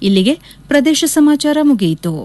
ಇಲ್ಲಿಗೆ ಪ್ರದೇಶ ಸಮಾಚಾರ ಮುಗಿಯಿತು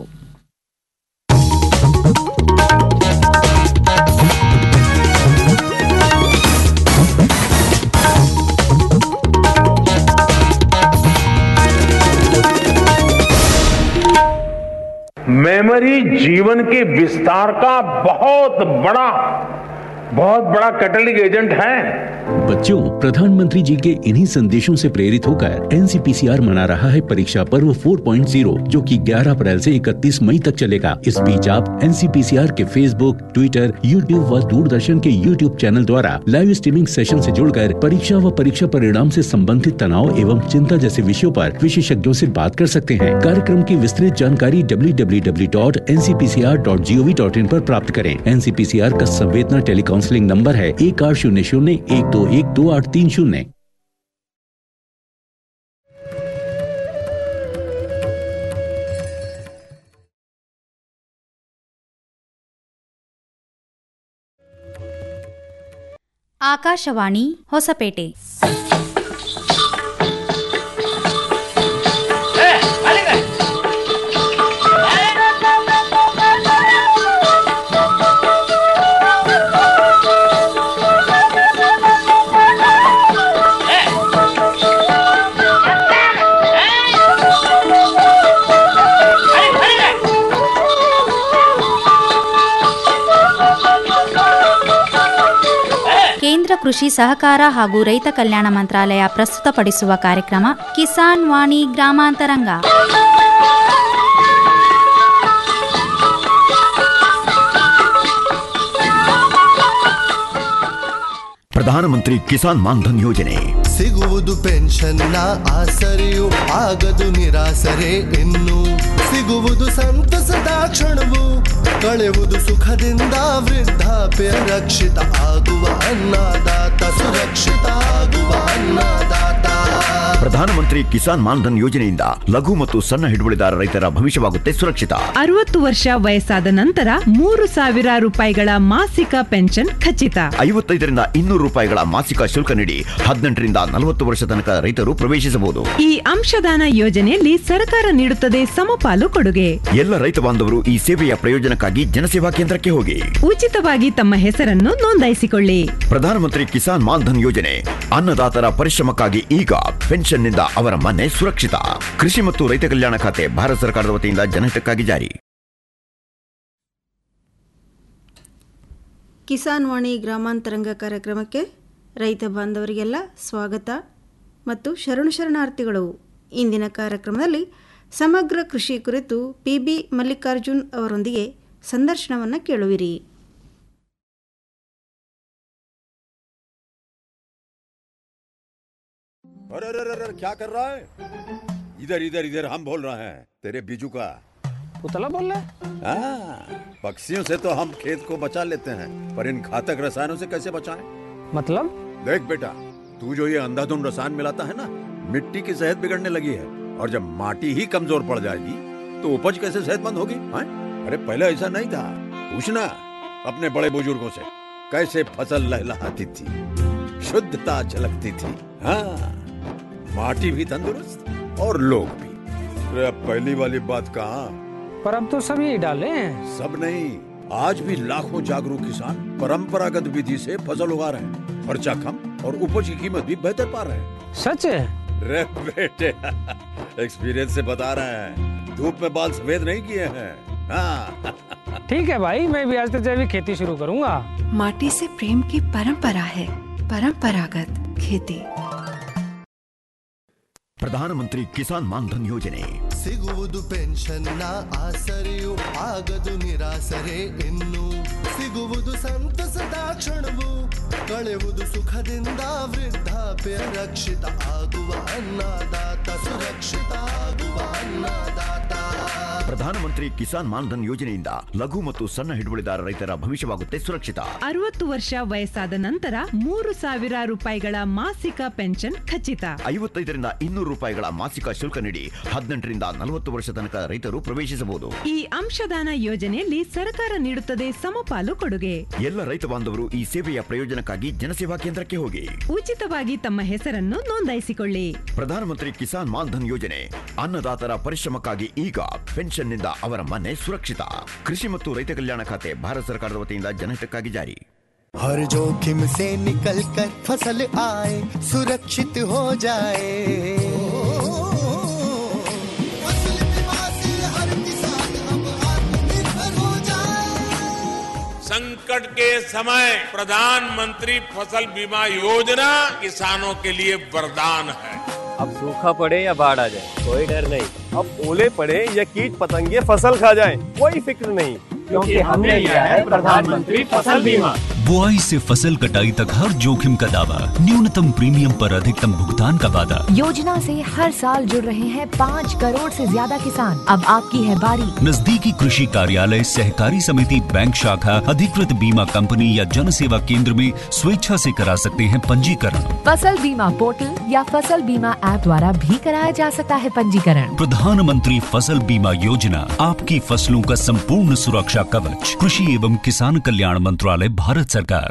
मेमोरी जीवन के विस्तार का बहुत बड़ा बहुत बड़ा कैटलिक एजेंट है बच्चों प्रधानमंत्री जी के इन्हीं संदेशों से प्रेरित होकर एनसीपीसीआर मना रहा है परीक्षा पर्व 4.0 जो कि 11 अप्रैल से 31 मई तक चलेगा इस बीच आप एनसीपीसीआर के फेसबुक ट्विटर यूट्यूब व दूरदर्शन के यूट्यूब चैनल द्वारा लाइव स्ट्रीमिंग सेशन से जुड़कर परीक्षा व परीक्षा परिणाम से संबंधित तनाव एवं चिंता जैसे विषयों पर विशेषज्ञों से बात कर सकते हैं कार्यक्रम की विस्तृत जानकारी www.ncpcr.gov.in पर प्राप्त करें एनसीपीसीआर का संवेदना टेलीकाउंसलिंग नंबर है एक आठ शून्य शून्य एक दो एक दो आठ तीन शून्य ಆಕಾಶವಾಣಿ ಹೊಸಪೇಟೆ ಕೇಂದ್ರ ಕೃಷಿ ಸಹಕಾರ ಹಾಗೂ ರೈತ ಕಲ್ಯಾಣ ಮಂತ್ರಾಲಯ ಪ್ರಸ್ತುತಪಡಿಸುವ ಕಾರ್ಯಕ್ರಮ ಕಿಸಾನ್ ವಾಣಿ ಗ್ರಾಮಾಂತರಂಗ ಪ್ರಧಾನಮಂತ್ರಿ ಕಿಸಾನ್ ಮಾನ್ಧನ್ ಯೋಜನೆ ಸಿಗುವುದು ಪೆನ್ಷನ್ನ ಆಸರೆಯು ಆಗದು ನಿರಾಸರೆ ಇನ್ನು ಸಿಗುವುದು ಸಂತಸದ ಕ್ಷಣವು ಕಳೆವುದು ಸುಖದಿಂದ ವೃದ್ಧಾಪ್ಯ ರಕ್ಷಿತ ಆಗುವ ಅನ್ನದಾತ ಸುರಕ್ಷಿತ ಆಗುವ ಅನ್ನದಾತ ಪ್ರಧಾನಮಂತ್ರಿ ಕಿಸಾನ್ ಮಾನ್ಧನ್ ಯೋಜನೆಯಿಂದ ಲಘು ಮತ್ತು ಸಣ್ಣ ಹಿಡುವಳಿದಾರ ರೈತರ ಭವಿಷ್ಯವಾಗುತ್ತೆ ಸುರಕ್ಷಿತ ಅರವತ್ತು ವರ್ಷ ವಯಸ್ಸಾದ ನಂತರ ಮೂರು ಸಾವಿರ ರೂಪಾಯಿಗಳ ಮಾಸಿಕ ಪೆನ್ಷನ್ ಖಚಿತ ಐವತ್ತೈದರಿಂದ ಇನ್ನೂರು ರೂಪಾಯಿಗಳ ಮಾಸಿಕ ಶುಲ್ಕ ನೀಡಿ ಹದಿನೆಂಟರಿಂದ ನಲವತ್ತು ವರ್ಷ ತನಕ ರೈತರು ಪ್ರವೇಶಿಸಬಹುದು ಈ ಅಂಶದಾನ ಯೋಜನೆಯಲ್ಲಿ ಸರ್ಕಾರ ನೀಡುತ್ತದೆ ಸಮಪಾಲು ಕೊಡುಗೆ ಎಲ್ಲ ರೈತ ಬಾಂಧವರು ಈ ಸೇವೆಯ ಪ್ರಯೋಜನಕ್ಕಾಗಿ ಜನಸೇವಾ ಕೇಂದ್ರಕ್ಕೆ ಹೋಗಿ ಉಚಿತವಾಗಿ ತಮ್ಮ ಹೆಸರನ್ನು ನೋಂದಾಯಿಸಿಕೊಳ್ಳಿ ಪ್ರಧಾನಮಂತ್ರಿ ಕಿಸಾನ್ ಮಾನ್ಧನ್ ಯೋಜನೆ ಅನ್ನದಾತರ ಪರಿಶ್ರಮಕ್ಕಾಗಿ ಈಗ ಪೆನ್ಷನ್ನಿಂದ ಅವರ ಮನೆ ಸುರಕ್ಷಿತ ಕೃಷಿ ಮತ್ತು ರೈತ ಕಲ್ಯಾಣ ಖಾತೆ ಭಾರತ ಸರ್ಕಾರದ ವತಿಯಿಂದ ಜನಹಿತಕ್ಕಾಗಿ ಜಾರಿ ಕಿಸಾನ್ ವಾಣಿ ಗ್ರಾಮಾಂತರಂಗ ಕಾರ್ಯಕ್ರಮಕ್ಕೆ ರೈತ ಬಾಂಧವರಿಗೆಲ್ಲ ಸ್ವಾಗತ ಮತ್ತು ಶರಣು ಶರಣಾರ್ಥಿಗಳು ಇಂದಿನ ಕಾರ್ಯಕ್ರಮದಲ್ಲಿ ಸಮಗ್ರ ಕೃಷಿ ಕುರಿತು ಪಿ ಬಿ ಮಲ್ಲಿಕಾರ್ಜುನ್ ಅವರೊಂದಿಗೆ ಸಂದರ್ಶನವನ್ನು ಕೇಳುವಿರಿ अरे अरे अरे अरे, क्या कर रहा है इधर इधर इधर हम बोल रहे हैं तेरे बीजू का पुतला बोल रहा है हाँ, पक्षियों से तो हम खेत को बचा लेते हैं पर इन घातक रसायनों से कैसे बचाएं? मतलब देख बेटा तू जो ये अंधाधुंध रसायन मिलाता है ना मिट्टी की सेहत बिगड़ने लगी है और जब माटी ही कमजोर पड़ जाएगी तो उपज कैसे सेहतमंद होगी हाँ? अरे पहले ऐसा नहीं था पूछना अपने बड़े बुजुर्गों से कैसे फसल लहलहाती थी शुद्धता झलकती थी हाँ माटी भी तंदुरुस्त और लोग भी अरे अब पहली वाली बात कहाँ पर अब तो सब यही डाले हैं सब नहीं आज भी लाखों जागरूक किसान परंपरागत विधि से फसल उगा रहे हैं खर्चा कम और उपज की कीमत भी बेहतर पा रहे हैं सच है रे बेटे एक्सपीरियंस से बता रहे हैं धूप में बाल सफेद नहीं किए हैं हाँ ठीक है भाई मैं भी आज से जैविक खेती शुरू करूंगा माटी से प्रेम की परंपरा है परंपरागत खेती ಪ್ರಧಾನಮಂತ್ರಿ ಕಿಸಾನ್ ಮಾನ್ಧನ್ ಯೋಜನೆ ಸಿಗುವುದು ಪೆನ್ಷನ್ನ ಆಸರೆಯು ಆಗದು ನಿರಾಸರೆ ಇನ್ನು ಸಿಗುವುದು ಸಂತಸದ ಕ್ಷಣವು ಕಳೆವುದು ಸುಖದಿಂದ ವೃದ್ಧಾಪ್ಯ ರಕ್ಷಿತ ಆಗುವ ಅನ್ನದಾತ ಸುರಕ್ಷಿತ ಆಗುವ ಅನ್ನದಾತ ಪ್ರಧಾನಮಂತ್ರಿ ಕಿಸಾನ್ ಮಾನ್ಧನ್ ಯೋಜನೆಯಿಂದ ಲಘು ಮತ್ತು ಸಣ್ಣ ಹಿಡುವಳಿದಾರ ರೈತರ ಭವಿಷ್ಯವಾಗುತ್ತೆ ಸುರಕ್ಷಿತ ಅರವತ್ತು ವರ್ಷ ವಯಸ್ಸಾದ ನಂತರ ಮೂರು ಸಾವಿರ ರೂಪಾಯಿಗಳ ಮಾಸಿಕ ಪೆನ್ಷನ್ ಖಚಿತ ಐವತ್ತೈದರಿಂದ ಇನ್ನೂರು ರೂಪಾಯಿಗಳ ಮಾಸಿಕ ಶುಲ್ಕ ನೀಡಿ ಹದಿನೆಂಟರಿಂದ ನಲವತ್ತು ವರ್ಷ ತನಕ ರೈತರು ಪ್ರವೇಶಿಸಬಹುದು ಈ ಅಂಶದಾನ ಯೋಜನೆಯಲ್ಲಿ ಸರ್ಕಾರ ನೀಡುತ್ತದೆ ಸಮಪಾಲು ಕೊಡುಗೆ ಎಲ್ಲ ರೈತ ಬಾಂಧವರು ಈ ಸೇವೆಯ ಪ್ರಯೋಜನಕ್ಕಾಗಿ ಜನಸೇವಾ ಕೇಂದ್ರಕ್ಕೆ ಹೋಗಿ ಉಚಿತವಾಗಿ ತಮ್ಮ ಹೆಸರನ್ನು ನೋಂದಾಯಿಸಿಕೊಳ್ಳಿ ಪ್ರಧಾನಮಂತ್ರಿ ಕಿಸಾನ್ ಮಾನ್ಧನ್ ಯೋಜನೆ ಅನ್ನದಾತರ ಪರಿಶ್ರಮಕ್ಕಾಗಿ ಈಗ ಪೆನ್ಷನ್ನಿಂದ ಅವರ ಮನೆ ಸುರಕ್ಷಿತ ಕೃಷಿ ಮತ್ತು ರೈತ ಕಲ್ಯಾಣ ಖಾತೆ ಭಾರತ ಸರ್ಕಾರದ ವತಿಯಿಂದ ಜನಹಿತಕ್ಕಾಗಿ ಜಾರಿ हर जोखिम से निकल कर फसल आए सुरक्षित हो जाए फसल बीमा से हर किसान अब आत्मनिर्भर हो जाए संकट के समय प्रधानमंत्री फसल बीमा योजना किसानों के लिए वरदान है अब सूखा पड़े या बाढ़ आ जाए कोई डर नहीं अब ओले पड़े या कीट पतंगे फसल खा जाए कोई फिक्र नहीं क्योंकि हमने लिया है प्रधानमंत्री फसल बीमा बुआई से फसल कटाई तक हर जोखिम का दावा न्यूनतम प्रीमियम पर अधिकतम भुगतान का वादा योजना से हर साल जुड़ रहे हैं पाँच करोड़ से ज्यादा किसान अब आपकी है बारी नजदीकी कृषि कार्यालय सहकारी समिति बैंक शाखा अधिकृत बीमा कंपनी या जन सेवा केंद्र में स्वेच्छा से करा सकते हैं पंजीकरण फसल बीमा पोर्टल या फसल बीमा ऐप द्वारा भी कराया जा सकता है पंजीकरण प्रधानमंत्री फसल बीमा योजना आपकी फसलों का संपूर्ण सुरक्षा कवच कृषि एवं किसान कल्याण मंत्रालय भारत सरकार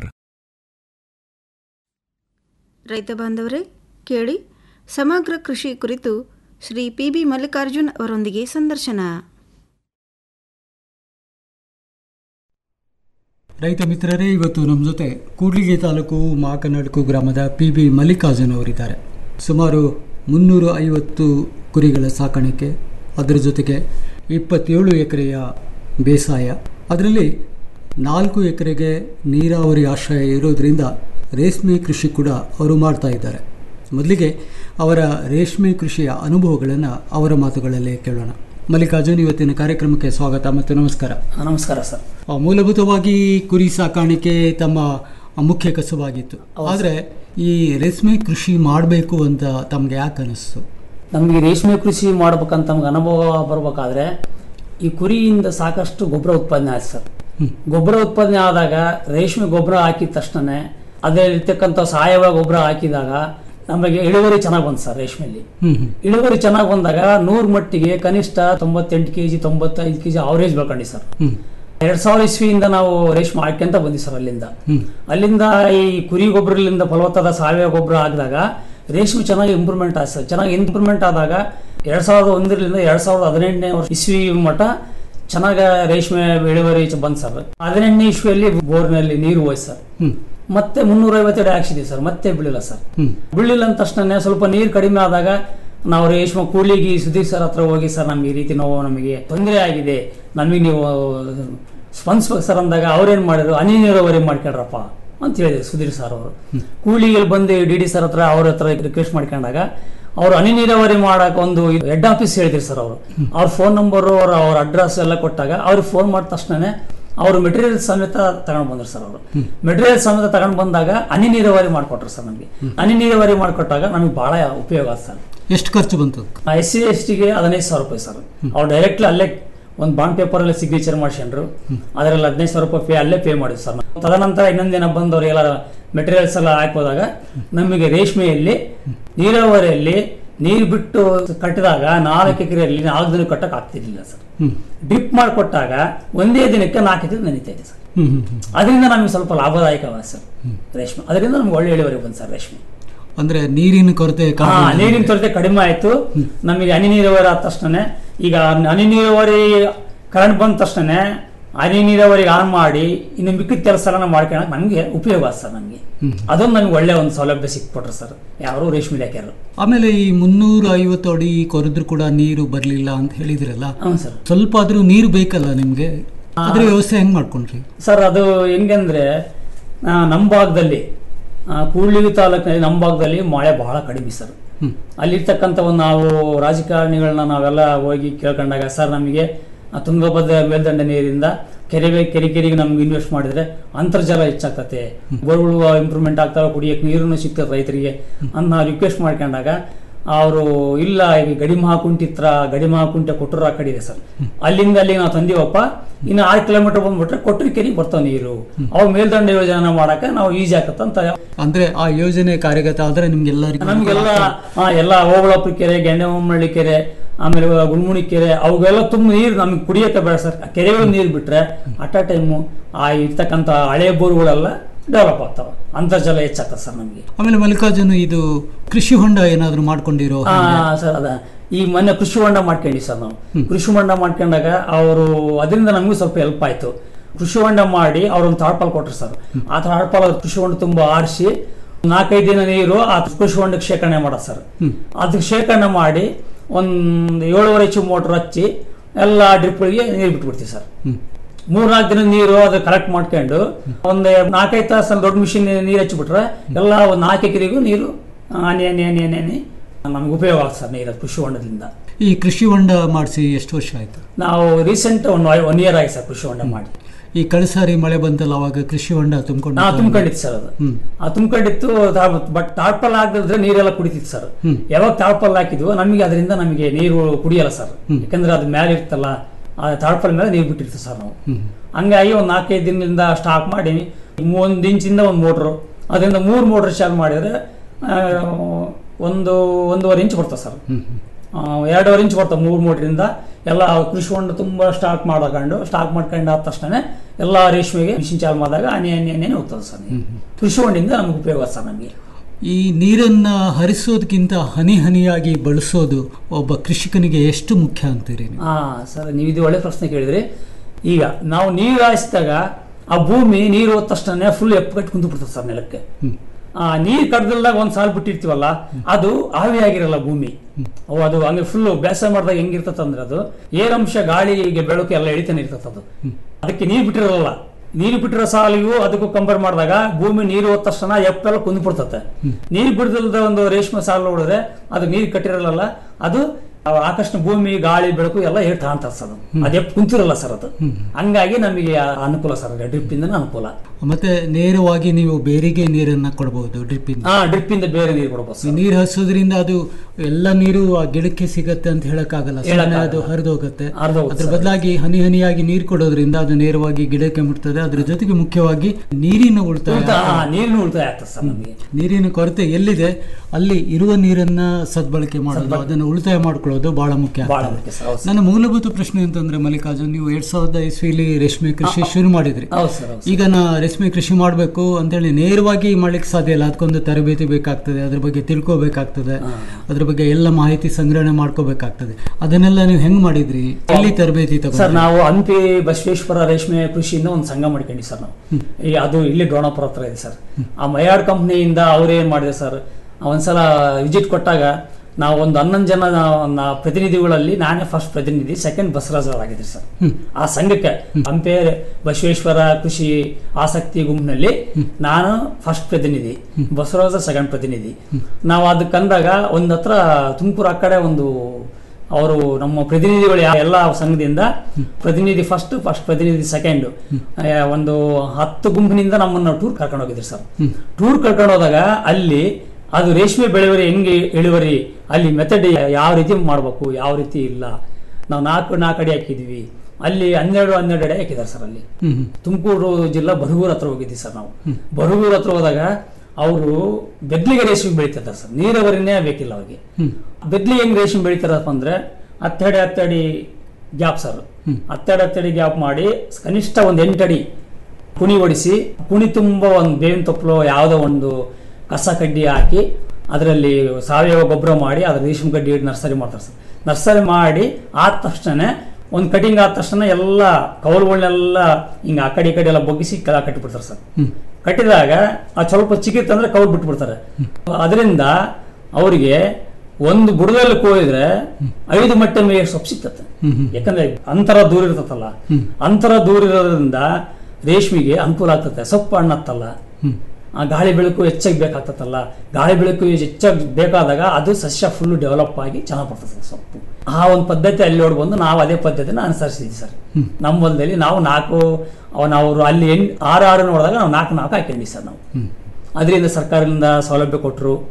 ರೈತ ಬಾಂಧವರೇ ಕೇಳಿ ಸಮಗ್ರ ಕೃಷಿ ಕುರಿತು ಶ್ರೀ ಪಿ ಬಿ ಮಲ್ಲಿಕಾರ್ಜುನ್ ಅವರೊಂದಿಗೆ ಸಂದರ್ಶನ ರೈತ ಮಿತ್ರರೇ ಇವತ್ತು ನಮ್ಮ ಜೊತೆ ಕೂಡ್ಲಿಗಿ ತಾಲೂಕು ಮಾಕನಡ್ಕು ಗ್ರಾಮದ ಪಿ ಬಿ ಮಲ್ಲಿಕಾರ್ಜುನ್ ಅವರಿದ್ದಾರೆ ಸುಮಾರು ಮುನ್ನೂರು ಐವತ್ತು ಕುರಿಗಳ ಸಾಕಾಣಿಕೆ ಅದರ ಜೊತೆಗೆ ಇಪ್ಪತ್ತೇಳು ಎಕರೆಯ ಬೇಸಾಯ ಅದರಲ್ಲಿ ನಾಲ್ಕು ಎಕರೆಗೆ ನೀರಾವರಿ ಆಶ್ರಯ ಇರೋದರಿಂದ ರೇಷ್ಮೆ ಕೃಷಿ ಕೂಡ ಅವರು ಮಾಡ್ತಾ ಇದ್ದಾರೆ ಮೊದಲಿಗೆ ಅವರ ರೇಷ್ಮೆ ಕೃಷಿಯ ಅನುಭವಗಳನ್ನು ಅವರ ಮಾತುಗಳಲ್ಲೇ ಕೇಳೋಣ ಮಲ್ಲಿಕಾರ್ಜುನ್ ಇವತ್ತಿನ ಕಾರ್ಯಕ್ರಮಕ್ಕೆ ಸ್ವಾಗತ ಮತ್ತು ನಮಸ್ಕಾರ ನಮಸ್ಕಾರ ಸರ್ ಆ, ಮೂಲಭೂತವಾಗಿ ಕುರಿ ಸಾಕಾಣಿಕೆ ತಮ್ಮ ಮುಖ್ಯ ಕಸುಬಾಗಿತ್ತು ಆದರೆ ಈ ರೇಷ್ಮೆ ಕೃಷಿ ಮಾಡಬೇಕು ಅಂತ ತಮಗೆ ಯಾಕೆ ಅನಿಸ್ತು ನಮಗೆ ರೇಷ್ಮೆ ಕೃಷಿ ಮಾಡ್ಬೇಕಂತ ನಮ್ಗೆ ಅನುಭವ ಬರ್ಬೇಕಾದ್ರೆ ಈ ಕುರಿಯಿಂದ ಸಾಕಷ್ಟು ಗೊಬ್ಬರ ಉತ್ಪಾದನೆ ಆಯ್ತು ಸರ್ ಗೊಬ್ಬರ ಉತ್ಪಾದನೆ ಆದಾಗ ರೇಷ್ಮೆ ಗೊಬ್ಬರ ಹಾಕಿದ ತಕ್ಷಣನೇ ಅದರಲ್ಲಿರ್ತಕ್ಕಂಥ ಸಾವಯವ ಗೊಬ್ಬರ ಹಾಕಿದಾಗ ನಮಗೆ ಇಳುವರಿ ಚೆನ್ನಾಗಿ ಬಂತು ಸರ್ ರೇಷ್ಮೆಯಲ್ಲಿ ಇಳುವರಿ ಚೆನ್ನಾಗಿ ಬಂದಾಗ ನೂರು ಮಟ್ಟಿಗೆ ಕನಿಷ್ಠ ತೊಂಬತ್ತೆಂಟು ಕೆ ಜಿ ತೊಂಬತ್ತೈದು ಕೆ ಜಿ ಅವರೇಜ್ ಬೆಳ್ಕೊಂಡಿ ಸರ್ ಎರಡ್ ಸಾವಿರ ಇಸ್ವಿಯಿಂದ ನಾವು ರೇಷ್ಮೆ ಹಾಕ್ಯಂತ ಬಂದಿ ಸರ್ ಅಲ್ಲಿಂದ ಅಲ್ಲಿಂದ ಈ ಕುರಿ ಗೊಬ್ಬರದಿಂದ ಫಲವತ್ತಾದ ಸಾವಯವ ಗೊಬ್ಬರ ಹಾಕಿದಾಗ ರೇಷ್ಮೆ ಚೆನ್ನಾಗಿ ಇಂಪ್ರೂವ್ಮೆಂಟ್ ಆಯ್ತು ಸರ್ ಚೆನ್ನಾಗಿ ಇಂಪ್ರೂವ್ಮೆಂಟ್ ಆದಾಗ ಎರಡ್ ಸಾವಿರದ ಒಂದರಿಂದ ಎರಡ್ ಸಾವಿರದ ಹದಿನೆಂಟನೇ ವರ್ಷ ಇಸ್ವಿ ಮಟ್ಟ ಚೆನ್ನಾಗ ರೇಷ್ಮೆ ಇಳುವರಿ ಬಂತು ಸರ್ ಹದಿನೆಂಟನೇ ಇಸ್ವಿಯಲ್ಲಿ ಬೋರ್ನಲ್ಲಿ ನೀರು ಹೋಯ್ತು ಸರ್ ಮತ್ತೆ ಮುನ್ನೂರ ಐವತ್ತೆರಡು ಹಾಕ್ಸಿದೀವಿ ಸರ್ ಮತ್ತೆ ಬೀಳಿಲ್ಲ ಸರ್ ಬೀಳಿಲ್ಲ ಅಂದ ತಕ್ಷಣ ಸ್ವಲ್ಪ ನೀರು ಕಡಿಮೆ ಆದಾಗ ನಾವು ರೇಷ್ಮೆ ಕೂಡ್ಲಿಗಿ ಸುದೀಪ್ ಸರ್ ಹತ್ರ ಹೋಗಿ ಸರ್ ನಮ್ಗೆ ಈ ರೀತಿ ನೋವು ನಮಗೆ ತೊಂದರೆ ಆಗಿದೆ ನಮಗೆ ನೀವು ಸ್ಪಂದಿಸ್ಬೇಕು ಸರ್ ಅಂದಾಗ ಅವ್ರೇನ್ ಮಾಡಿದ್ರು ಹನಿ ನೀರಾವರಿ ಮಾಡ್ಕೊಂಡ್ರಪ್ಪ ಅಂತ ಹೇಳಿದ್ರು ಸುಧೀರ್ ಸರ್ ಅವರು ಕೂಲಿಗೆ ಬಂದು ಡಿ ಡಿ ಸರ್ ಹತ್ರ ಅವ್ರ ಹತ್ರ ರಿಕ್ವೆಸ್ಟ್ ಮಾಡ್ಕೊಂಡಾಗ ಅವ್ರು ಹನಿ ನೀರಾವರಿ ಮಾಡಕ್ ಒಂದು ಹೆಡ್ ಆಫೀಸ್ ಹೇಳಿದ್ರು ಸರ್ ಅವರು ಅವ್ರ ಫೋನ್ ನಂಬರ್ ಅವ್ರ ಅವ್ರ ಅಡ್ರೆಸ್ ಎಲ್ಲ ಕೊಟ್ಟಾಗ ಅವ್ರಿಗೆ ಫೋನ್ ಮಾಡಿದ ತಕ್ಷಣನೇ ಅವರು ಮೆಟೀರಿಯಲ್ ಸಮೇತ ತಗೊಂಡ್ ಬಂದ್ರು ಸರ್ ಅವರು ಮೆಟೀರಿಯಲ್ ಸಮೇತ ತಗೊಂಡ್ ಬಂದಾಗ ಹನಿ ನೀರಾವರಿ ಮಾಡ್ಕೊಟ್ರು ಸರ್ ನಮಗೆ ಹನಿ ನೀರಾವರಿ ಮಾಡ್ಕೊಟ್ಟಾಗ ನಮಗೆ ಬಹಳ ಉಪಯೋಗ ಆಯ್ತು ಸರ್ ಎಷ್ಟು ಖರ್ಚು ಬಂತು ಎಸ್ ಸಿ ಎಸ್ ಟಿಗೆ ಹದಿನೈದು ಸಾವಿರ ರೂಪಾಯಿ ಸರ್ ಅವ್ರು ಡೈರೆಕ್ಟ್ಲಿ ಅಲ್ಲೇ ಒಂದು ಬಾಂಡ್ ಪೇಪರ್ ಅಲ್ಲಿ ಸಿಗ್ನೇಚರ್ ಮಾಡ್ಸ್ಕೊಂಡ್ರು ಅದರಲ್ಲಿ ಹದಿನೈದು ಸಾವಿರ ರೂಪಾಯಿ ಪೇ ಅಲ್ಲೇ ಪೇ ಮಾಡಿದ್ರು ಸರ್ ನಾವು. ತದನಂತರ ಇನ್ನೊಂದಿನ ಬಂದವರು ಎಲ್ಲ ಮೆಟೀರಿಯಲ್ಸ್ ಎಲ್ಲ ಹಾಕೋದಾಗ ನಮಗೆ ರೇಷ್ಮೆಯಲ್ಲಿ ನೀರಾವರಿಯಲ್ಲಿ ನೀರು ಬಿಟ್ಟು ಕಟ್ಟಿದಾಗ ನಾಲ್ಕು ಎಕರೆಯಲ್ಲಿ ನಾಲ್ಕು ದಿನ ಕಟ್ಟಕ್ ಆಗ್ತಿರ್ಲಿಲ್ಲ ಸರ್ ಡ್ರಿಪ್ ಮಾಡಿಕೊಟ್ಟಾಗ ಒಂದೇ ದಿನಕ್ಕೆ ನಾಲ್ಕು ಎಕರೆ ನಡೀತಾ ಇದೆ ಸರ್ ಹ್ಮ್ ಹ್ಮ್ ಹ್ಮ್. ಅದರಿಂದ ನಮಗೆ ಸ್ವಲ್ಪ ಲಾಭದಾಯಕವಾದ ಸರ್ ರೇಷ್ಮೆ ಅದರಿಂದ ನಮ್ಗೆ ಒಳ್ಳೆ ಇಳುವರಿ ಬಂತು ಸರ್ ರೇಷ್ಮೆ ಅಂದ್ರೆ ನೀರಿನ ಕೊರತೆ ಹಾ ಕಾರಣ ನೀರಿನ ತೊಂದರೆ ಕಡಿಮೆ ಆಯ್ತು ನಮಗೆ ಹನಿ ನೀರಾವರಿ ಆದ ತಕ್ಷಣ ಈಗ ಹನಿ ನೀರಾವರಿ ಕರೆಂಟ್ ಬಂದ ತಕ್ಷಣ ಹನಿ ನೀರಾವರಿಗೆ ಆನ್ ಮಾಡಿ ಇನ್ನು ಮಿಕ್ಕಿದ ಕೆಲಸ ಎಲ್ಲ ನಾವು ಮಾಡ್ಕೊಳಕ್ ನಮಗೆ ಉಪಯೋಗ ಆಯ್ತು ಸರ್ ನಮಗೆ ಅದೊಂದು ನಮ್ಗೆ ಒಳ್ಳೆ ಒಂದು ಸೌಲಭ್ಯ ಸಿಕ್ಬಿಟ್ರು ಸರ್ ಯಾರು ರೇಷ್ಮೆ ಇಲಾಖೆಯವರು ಆಮೇಲೆ ಈ ಮುನ್ನೂರ ಐವತ್ತು ಅಡಿ ಕೊರೆದ್ರು ಕೂಡ ನೀರು ಬರ್ಲಿಲ್ಲ ಅಂತ ಹೇಳಿದ್ರಲ್ಲ ಹ್ಞೂ ಸರ್ ಸ್ವಲ್ಪ ಆದ್ರೂ ನೀರು ಬೇಕಲ್ಲ ನಿಮ್ಗೆ ಅದ್ರ ವ್ಯವಸ್ಥೆ ಹೆಂಗ್ ಮಾಡ್ಕೊಂಡ್ರಿ ಸರ್ ಅದು ಹೆಂಗಂದ್ರೆ ಆ, ನಮ್ಮ ಭಾಗದಲ್ಲಿ ಆ, ಕೂಡ್ಲಿಗಿ ತಾಲೂಕಿನಲ್ಲಿ ನಮ್ಮ ಭಾಗದಲ್ಲಿ ಮಳೆ ಬಹಳ ಕಡಿಮೆ ಸರ್ ಹ್ಮ್. ಅಲ್ಲಿರ್ತಕ್ಕಂಥ ಒಂದು ನಾವು ರಾಜಕಾರಣಿಗಳನ್ನ ನಾವೆಲ್ಲ ಹೋಗಿ ಕೇಳ್ಕೊಂಡಾಗ ಸರ್ ನಮಗೆ ಆ ತುಂಗಭದ್ರಾ ಮೇಲ್ದಂಡೆ ನೀರಿಂದ ಕೆರೆ ಕೆರೆ ಕೆರೆಗೆ ನಮ್ಗೆ ಇನ್ವೆಸ್ಟ್ ಮಾಡಿದ್ರೆ ಅಂತರ್ಜಲ ಹೆಚ್ಚಾಗ್ತತೆ ಬೋರ್ಗಳು ಇಂಪ್ರೂವ್ಮೆಂಟ್ ಆಗ್ತಾವೆ ಕುಡಿಯಕ್ಕೆ ನೀರನ್ನು ಸಿಗ್ತದೆ ರೈತರಿಗೆ ಅಂತ ನಾವು ರಿಕ್ವೆಸ್ಟ್ ಮಾಡ್ಕೊಂಡಾಗ ಅವರು ಇಲ್ಲ ಈಗ ಗಡಿಮಹಾಕುಂಟಿತ್ರ ಗಡಿಮಹಾಕುಂಟೆ ಕೊಟ್ಟೂರ ಆ ಕಡೆ ಇದೆ ಸರ್ ಅಲ್ಲಿಂದ ಅಲ್ಲಿ ನಾವು ತಂದೀವಪ್ಪ ಇನ್ನು ಆರು ಕಿಲೋಮೀಟರ್ ಬಂದ್ಬಿಟ್ರೆ ಕೊಟ್ಟರಿಕೆರಿಗೆ ಬರ್ತಾವ ನೀರು ಅವಾಗ ಮೇಲ್ದಂಡ ಯೋಜನೆ ಮಾಡಕ್ಕೆ ನಾವು ಈಜಿ ಆಕತ್ತಂತ ಅಂದ್ರೆ ಆ ಯೋಜನೆ ಕಾರ್ಯಗತ ಆದ್ರೆ ನಿಮ್ಗೆಲ್ಲರಿಗೂ ನಮ್ಗೆಲ್ಲ ಆ, ಎಲ್ಲ ಓಬಳಪ್ಪ ಕೆರೆ ಗೆಂಡೆಮಳ್ಳಿ ಕೆರೆ ಆಮೇಲೆ ಗುಲ್ಮುಣಿ ಕೆರೆ ಅವುಗೆಲ್ಲ ತುಂಬ ನೀರು ನಮಗೆ ಕುಡಿಯಕ್ಕೆ ಬೇಡ ಸರ್ ಕೆರೆಗಳು ನೀರು ಬಿಟ್ರೆ ಅಟ್ ಆ ಟೈಮು ಆ ಇರ್ತಕ್ಕಂಥ ಹಳೆ ಬೋರ್ಗಳೆಲ್ಲ ಡೆವಲಪ್ ಆಗ್ತಾವ ಅಂತರ್ಜಲ ಹೆಚ್ಚಾಗ್ತದೆ ಸರ್ ನಮಗೆ ಆಮೇಲೆ ಮಲ್ಲಿಕಾರ್ಜುನ್ ಇದು ಕೃಷಿ ಹೊಂಡ ಏನಾದ್ರು ಮಾಡ್ಕೊಂಡಿರೋ ಆ, ಸರ್ ಅದ ಈ ಮೊನ್ನೆ ಕೃಷಿ ಹೊಂಡ ಮಾಡ್ಕೊಂಡಿ ಸರ್ ನಾವು ಕೃಷಿ ಹೊಂಡ ಮಾಡ್ಕೊಂಡಾಗ ಅವರು ಅದರಿಂದ ನಮಗೂ ಸ್ವಲ್ಪ ಹೆಲ್ಪ್ ಆಯ್ತು ಕೃಷಿ ಹೊಂಡ ಮಾಡಿ ಅವ್ರೊಂದು ತಾಳ್ಪಾಲ್ ಕೊಟ್ರು ಸರ್ ಆ ತಾಳ್ಪಾಲ್ ಅವ್ರು ಕೃಷಿ ಹೊಂಡ ತುಂಬಾ ಆರಿಸಿ ನಾಲ್ಕೈದು ದಿನ ನೀರು ಆ ಕೃಷಿ ಹೊಂಡಕ್ಕೆ ಶೇಖರಣೆ ಮಾಡೋದು ಸರ್ ಅದಕ್ಕೆ ಶೇಖರಣೆ ಮಾಡಿ ಒಂದು ಏಳುವರೆ ಇಂಚು ಮೋಟ್ರ್ ಹಚ್ಚಿ ಎಲ್ಲ ಡ್ರಿಪ್ಗಳಿಗೆ ನೀರು ಬಿಟ್ಬಿಡ್ತೀವಿ ಸರ್ ಮೂರ್ನಾಲ್ಕು ದಿನ ನೀರು ಅದು ಕಲೆಕ್ಟ್ ಮಾಡ್ಕೊಂಡು ಒಂದು ನಾಲ್ಕೈದು ತಾಸು ದೊಡ್ಡ ಮಿಷಿನ್ ನೀರು ಹಚ್ಚಿಬಿಟ್ರೆ ಎಲ್ಲ ಒಂದು ನಾಲ್ಕು ಎಕರೆಗೂ ನೀರು ಹನಿ ಹನಿ ಹನಿ ಹನಿ ಹನಿ ನಮ್ಗೆ ಉಪಯೋಗ ಆಗ್ತದೆ ಸರ್ ನೀರು ಕೃಷಿ ಹೊಂಡದಿಂದ ಈ ಕೃಷಿ ಹೊಂಡ ಮಾಡಿಸಿ ಎಷ್ಟು ವರ್ಷ ಆಯ್ತು ನಾವು ರೀಸೆಂಟ್ ಒಂದು ಒನ್ ಇಯರ್ ಆಗಿ ಸರ್ ಕೃಷಿ ಹೊಂಡ ಮಾಡಿ ಈ ಕಳೆದ ಸಾರಿ ಮಳೆ ಬಂತಲ್ಲ ಅವಾಗ ಕೃಷಿ ಹೊಂಡ ತುಂಬಿಕೊಂಡು ನಾ ತುಂಬ್ಕೊಂಡಿತ್ತು ಸರ್ ಅದು ಆ ತುಂಬ್ಕೊಂಡಿತ್ತು ಬಟ್ ತಾಳ್ಪಲ್ ಆಗದಿದ್ರೆ ನೀರೆಲ್ಲ ಕುಡಿತಿತ್ತು ಸರ್ ಯಾವಾಗ ತಾಳ್ಪಲ್ ಹಾಕಿದ್ವು ನಮಗೆ ಅದರಿಂದ ನಮಗೆ ನೀರು ಕುಡಿಯಲ್ಲ ಸರ್ ಯಾಕಂದ್ರೆ ಅದು ಮೇಲೆ ಇರ್ತಲ್ಲ ಆ ತಾಳ್ಪಲ್ ಮೇಲೆ ನೀರು ಬಿಟ್ಟಿರ್ತೀವಿ ಸರ್ ನಾವು ಹಂಗಾಗಿ ಒಂದು ನಾಲ್ಕೈದು ದಿನದಿಂದ ಸ್ಟಾಕ್ ಮಾಡಿ ಒಂದು ಇಂಚಿಂದ ಒಂದು ಮೋಟ್ರು ಅದರಿಂದ ಮೂರು ಮೋಟ್ರ್ ಚಾಲು ಮಾಡಿದ್ರೆ ಆ, ಒಂದು ಒಂದೂವರೆ ಇಂಚ್ ಬರ್ತದೆ ಸರ್ ಆ, ಎರಡೂವರೆ ಇಂಚ್ ಬರ್ತದೆ ಮೂರು ಮೋಟ್ರಿಂದ ಎಲ್ಲ ಕೃಷಿ ಹೊಂಡ ತುಂಬ ಸ್ಟಾಕ್ ಮಾಡ್ಕೊಂಡು ಸ್ಟಾಕ್ ಮಾಡ್ಕೊಂಡು ಆದ ತಕ್ಷಣ ಎಲ್ಲ ರೇಷ್ಮೆಗೆ ಮಿಷಿನ್ ಚಾಲು ಮಾಡಿದಾಗ ಹನಿ ಹನಿ ಹನಿ ಹೋಗ್ತದೆ ಸರ್ ನೀರು. ಕೃಷಿ ಹೊಂಡಿಂದ ನಮ್ಗೆ ಉಪಯೋಗ ಸರ್ ನಮಗೆ ಈ ನೀರನ್ನ ಹರಿಸೋದಕ್ಕಿಂತ ಹನಿ ಹನಿಯಾಗಿ ಬಳಸೋದು ಒಬ್ಬ ಕೃಷಿಕನಿಗೆ ಎಷ್ಟು ಮುಖ್ಯ ಅಂತೀರಿ ನೀವು ಹಾ ಸರ್ ನೀವು ಇದು ಒಳ್ಳೆ ಪ್ರಶ್ನೆ ಕೇಳಿದ್ರಿ ಈಗ ನಾವು ನೀರು ಹಾಯಿಸಿದಾಗ ಆ ಭೂಮಿ ನೀರು ಹೋದ ತಕ್ಷಣ ಫುಲ್ ಎಪ್ಪಗಟ್ಟು ಕುಂತು ಬಿಡ್ತದೆ ಸರ್ ನೆಲಕ್ಕೆ ಆ ನೀರು ಕಡ್ದಲ್ದಾಗ ಒಂದ್ ಸಾಲ ಬಿಟ್ಟಿರ್ತೀವಲ್ಲ ಅದು ಆವಿಯಾಗಿರಲ್ಲ ಭೂಮಿ ಅವು ಅದು ಹಂಗೆ ಫುಲ್ ಬೇಸಾಯ ಮಾಡಿದಾಗ ಹೆಂಗಿರ್ತದೆ ಅಂದ್ರೆ ಅದು ಏರಂಶ ಗಾಳಿಗೆ ಬೆಳಕು ಎಲ್ಲ ಎಳಿತಾನೆ ಇರ್ತದೆ ಅದು ಅದಕ್ಕೆ ನೀರು ಬಿಟ್ಟಿರಲ್ಲ ನೀರು ಬಿಟ್ಟಿರೋ ಸಾಲಿಗೂ ಅದಕ್ಕೂ ಕಂಪೇರ್ ಮಾಡಿದಾಗ ಭೂಮಿ ನೀರು ಹೋದ ತಕ್ಷಣ ಎಪ್ಪೆಲ್ಲ ಕುಂದು ಬಿಡ್ತತೆ ನೀರು ಬಿಡದಲ್ದ ಒಂದು ರೇಷ್ಮೆ ಸಾಲು ನೋಡಿದ್ರೆ ಅದು ನೀರು ಕಟ್ಟಿರಲ್ಲ ಅದು ಆಕರ್ಷಣ ಭೂಮಿ ಗಾಳಿ ಬೆಳಕು ಎಲ್ಲ ಏಟ್ ಕಾಣ್ತದೆ ಸರ್ ಅದು ಅದೇ ಕುಂತಿರಲ್ಲ ಸರ್ ಅದು ಹಂಗಾಗಿ ನಮಗೆ ಆ ಅನುಕೂಲ ಸರ್ ಡ್ರಿಪ್ ಇಂದ ಅನುಕೂಲ ಮತ್ತೆ ನೇರವಾಗಿ ನೀವು ಬೇರಿಗೆ ನೀರನ್ನ ಕೊಡಬಹುದು ಡ್ರಿಪ್ ಇಂದ ಹಾ ಡ್ರಿಪ್ ಇಂದ ಬೇರೆ ನೀರು ಕೊಡ್ಬೋದು ಈ ನೀರು ಹರಿಸೋದ್ರಿಂದ ಅದು ಎಲ್ಲ ನೀರು ಆ ಗಿಡಕ್ಕೆ ಸಿಗತ್ತೆ ಅಂತ ಹೇಳಕ್ಕಾಗಲ್ಲ ಸುಮ್ಮನೆ ಹೇಳಕ್ಕಾಗಲ್ಲ. ಅದು ಹರಿದೋಗುತ್ತೆ ಹರಿದೋಗುತ್ತೆ ಅದ್ರ ಸರ್. ಬದಲಾಗಿ ಹನಿ ಹನಿಯಾಗಿ ನೀರು ಕೊಡೋದ್ರಿಂದ ಅದು ನೇರವಾಗಿ ಗಿಡಕ್ಕೆ ಮುಟ್ತದೆ ಅದ್ರ ಜೊತೆಗೆ ಮುಖ್ಯವಾಗಿ ನೀರಿನ ಉಳಿತಾಯ ಉಳಿತಾಯ- ಹಾ, ನೀರಿನ ಉಳಿತಾಯ ಆಗ್ತದೆ ಸರ್ ನಮಗೆ ನೀರಿನ ಕೊರತೆ ಎಲ್ಲಿದೆ ಅಲ್ಲಿ ಇರುವ ನೀರನ್ನ ಸದ್ಬಳಕೆ ಮಾಡೋದು ಅದನ್ನು ಉಳಿತಾಯ ಮಾಡ್ಕೊಳ್ಳೋದು ಬಹಳ ಮುಖ್ಯ ಬಹಳ ಆಗ್ತದೆ. ಮುಖ್ಯ ಸರ್, ಹೌದು ಸರ್. ನನ್ನ ಮೂಲಭೂತ ಪ್ರಶ್ನೆ ಅಂತಂದ್ರೆ ಮಲ್ಲಿಕಾರ್ಜುನ್ ನೀವು ಎರಡ್ ಸಾವಿರದ ಇಸ್ವಿಲಿ ರೇಷ್ಮೆ ಕೃಷಿ ಶುರು ಮಾಡಿದ್ರಿ ಹೌದು ಸರ್ ಹೌದು ಈಗ ನಾ ರೇಷ್ಮೆ ಕೃಷಿ ಮಾಡಬೇಕು ಅಂತೇಳಿ ನೇರವಾಗಿ ಮಾಡ್ಲಿಕ್ಕೆ ಸಾಧ್ಯ ಇಲ್ಲ ಅದಕ್ಕೊಂದು ತರಬೇತಿ ಬೇಕಾಗ್ತದೆ ಅದ್ರ ಬಗ್ಗೆ ತಿಳ್ಕೊಬೇಕಾಗ್ತದೆ ಅದ್ರ ಬಗ್ಗೆ ಎಲ್ಲ ಮಾಹಿತಿ ಸಂಗ್ರಹಣೆ ಮಾಡ್ಕೋಬೇಕಾಗ್ತದೆ ಅದನ್ನೆಲ್ಲ ನೀವು ಹೆಂಗ್ ಮಾಡಿದ್ರಿ ಎಲ್ಲಿ ತರಬೇತಿ ಸರ್ ತಗೊಂಡ್ರಿ ನಾವು ಹಂಪಿ ಬಸವೇಶ್ವರ ರೇಷ್ಮೆ ಕೃಷಿಯಿಂದ ಒಂದು ಸಂಘ ಮಾಡ್ಕೊಂಡಿ ಸರ್ ನಾವು ಈ ಅದು ಇಲ್ಲಿ ಡೋಣಪುರ ಹತ್ರ ಇದೆ ಸರ್ ಆ ಮಯಾಡ್ ಕಂಪ್ನಿಯಿಂದ ಅವ್ರೇನ್ ಮಾಡಿದೆ ಸರ್ ಒಂದ್ಸಲ ವಿಸಿಟ್ ಕೊಟ್ಟಾಗ ನಾವು ಒಂದು ಹನ್ನೊಂದು ಜನ ನಾ- ಪ್ರತಿನಿಧಿಗಳಲ್ಲಿ ನಾನೇ ಫಸ್ಟ್ ಪ್ರತಿನಿಧಿ ಸೆಕೆಂಡ್ ಬಸವರಾಜ್ ಆಗಿದ್ದೆ ಸರ್ ಆ ಸಂಘಕ್ಕೆ ಹಂಪೆ ಬಸವೇಶ್ವರ ಕೃಷಿ ಆಸಕ್ತಿ ಗುಂಪಿನಲ್ಲಿ ನಾನು ಫಸ್ಟ್ ಪ್ರತಿನಿಧಿ ಬಸವರಾಜ ಸೆಕೆಂಡ್ ಪ್ರತಿನಿಧಿ ನಾವು ಅದಕ್ಕೆ ಅಂದಾಗ ಒಂದ್ ಹತ್ರ ತುಮಕೂರು ಆ ಕಡೆ ಒಂದು ಅವರು ನಮ್ಮ ಪ್ರತಿನಿಧಿಗಳು ಯಾ- ಎಲ್ಲ ಸಂಘದಿಂದ ಪ್ರತಿನಿಧಿ ಫಸ್ಟ್ ಫಸ್ಟ್ ಪ್ರತಿನಿಧಿ ಸೆಕೆಂಡ್ ಒಂದು ಹತ್ತು ಗುಂಪಿನಿಂದ ನಮ್ಮನ್ನ ಟೂರ್ ಕರ್ಕೊಂಡು ಹೋಗಿದ್ರು ಸರ್ ಟೂರ್ ಕರ್ಕೊಂಡು ಹೋದಾಗ ಅಲ್ಲಿ ಅದು ರೇಷ್ಮೆ ಬೆಳೆವರಿ ಹೆಂಗೆ ಇಳುವರಿ ಅಲ್ಲಿ ಮೆಥಡ್ ಯಾವ ರೀತಿ ಮಾಡಬೇಕು ಯಾವ ರೀತಿ ಇಲ್ಲ ನಾವು ನಾಲ್ಕು ನಾಲ್ಕು ಅಡಿ ಹಾಕಿದ್ವಿ ಅಲ್ಲಿ ಹನ್ನೆರಡು ಹನ್ನೆರಡು ಅಡಿ ಹಾಕಿದ್ದಾರೆ ಸರ್ ಅಲ್ಲಿ ಹ್ಮ್ ತುಮಕೂರು ಜಿಲ್ಲಾ ಬರಗೂರ್ ಹತ್ರ ಹೋಗಿದ್ವಿ ಸರ್ ನಾವು ಬರಗೂರ್ ಹತ್ರ ಹೋದಾಗ ಅವರು ಬೆದ್ಲಿಗೆ ರೇಷ್ಮೆ ಬೆಳಿತಿದ್ದಾರೆ ಸರ್ ನೀರಾವರಿನೇ ಬೇಕಿಲ್ಲ ಅವ್ರಿಗೆ ಹ್ಮ್ ಬೆದ್ಲಿ ಹೆಂಗ್ ರೇಷ್ಮೆ ಬೆಳಿತಾರಪ್ಪ ಅಂದ್ರೆ ಹತ್ತಡಿ ಹತ್ತಡಿ ಗ್ಯಾಪ್ ಸರ್ ಹತ್ತಡಿ ಹತ್ತಡಿ ಗ್ಯಾಪ್ ಮಾಡಿ ಕನಿಷ್ಠ ಒಂದು ಎಂಟಡಿ ಕುಣಿ ಹೊಡಿಸಿ ಕುಣಿ ತುಂಬ ಒಂದು ಬೇವಿನ ತೊಪ್ಪಲು ಯಾವುದೋ ಒಂದು ಕಸ ಕಡ್ಡಿ ಹಾಕಿ ಅದರಲ್ಲಿ ಸಾವಯವ ಗೊಬ್ಬರ ಮಾಡಿ ಅದ್ರ ರೇಷ್ಮೆ ಕಡ್ಡಿ ಇಟ್ಟು ನರ್ಸರಿ ಮಾಡ್ತಾರೆ ಸರ್ ನರ್ಸರಿ ಮಾಡಿ ಆದ ತಕ್ಷಣ ಒಂದು ಕಟಿಂಗ್ ಆದ ತಕ್ಷಣ ಎಲ್ಲ ಕೌಲುಗಳನ್ನೆಲ್ಲ ಹಿಂಗೆ ಆ ಕಡೆ ಈ ಕಡೆ ಎಲ್ಲ ಬೊಗ್ಗಿಸಿ ಕೆಳ ಕಟ್ಟಿಬಿಡ್ತಾರೆ ಸರ್ ಹ್ಮ್ ಕಟ್ಟಿದಾಗ ಆ ಸ್ವಲ್ಪ ಚಿಕ್ಕಿತ್ತಂದ್ರೆ ಕೌಲ್ ಬಿಟ್ಬಿಡ್ತಾರೆ ಅದರಿಂದ ಅವರಿಗೆ ಒಂದು ಬುಡದಲ್ಲಿ ಕೋಯಿದ್ರೆ ಐದು ಮಟ್ಟ ಮೇಯ ಸೊಪ್ಪು ಸಿಗ್ತದೆ ಹ್ಮ್ ಹ್ಮ್ ಯಾಕಂದ್ರೆ ಅಂತರ ದೂರ ಇರ್ತತಲ್ಲ ಹ್ಮ್. ಅಂತರ ದೂರ ಇರೋದ್ರಿಂದ ರೇಷ್ಮೆಗೆ ಅನುಕೂಲ ಆಗ್ತದೆ ಸೊಪ್ಪು ಹಣ್ಣತ್ತಲ್ಲ ಹ್ಮ್ ಆ ಗಾಳಿ ಬೆಳಕು ಹೆಚ್ಚಾಗಿ ಬೇಕಾಗ್ತದಲ್ಲ ಗಾಳಿ ಬೆಳಕು ಹೆಚ್ಚಾಗಿ ಬೇಕಾದಾಗ ಅದು ಸಸ್ಯ ಫುಲ್ ಡೆವಲಪ್ ಆಗಿ ಚೆನ್ನಾಗಿ ಬರ್ತದೆ ಸೊಪ್ಪು ಆ ಒಂದು ಪದ್ಧತಿ ಅಲ್ಲಿ ನೋಡಿ ಬಂದು ನಾವು ಅದೇ ಪದ್ಧತಿನ ಅನುಸರಿಸಿದ್ವಿ ಸರ್ ಹ್ಮ್. ನಮ್ಮ ಹೊಲದಲ್ಲಿ ನಾವು ನಾಲ್ಕು ಅವ- ನಾವು ಅಲ್ಲಿ ಎಂಟು ಆರು ಆರು ನೋಡಿದಾಗ ನಾವು ನಾಲ್ಕು ನಾಲ್ಕು ಹಾಕೊಂಡ್ವಿ ಸರ್ ನಾವು ಹ್ಮ್ ಅದರಿಂದ ಸರ್ಕಾರದಿಂದ ಸೌಲಭ್ಯ ಕೊಟ್ಟರು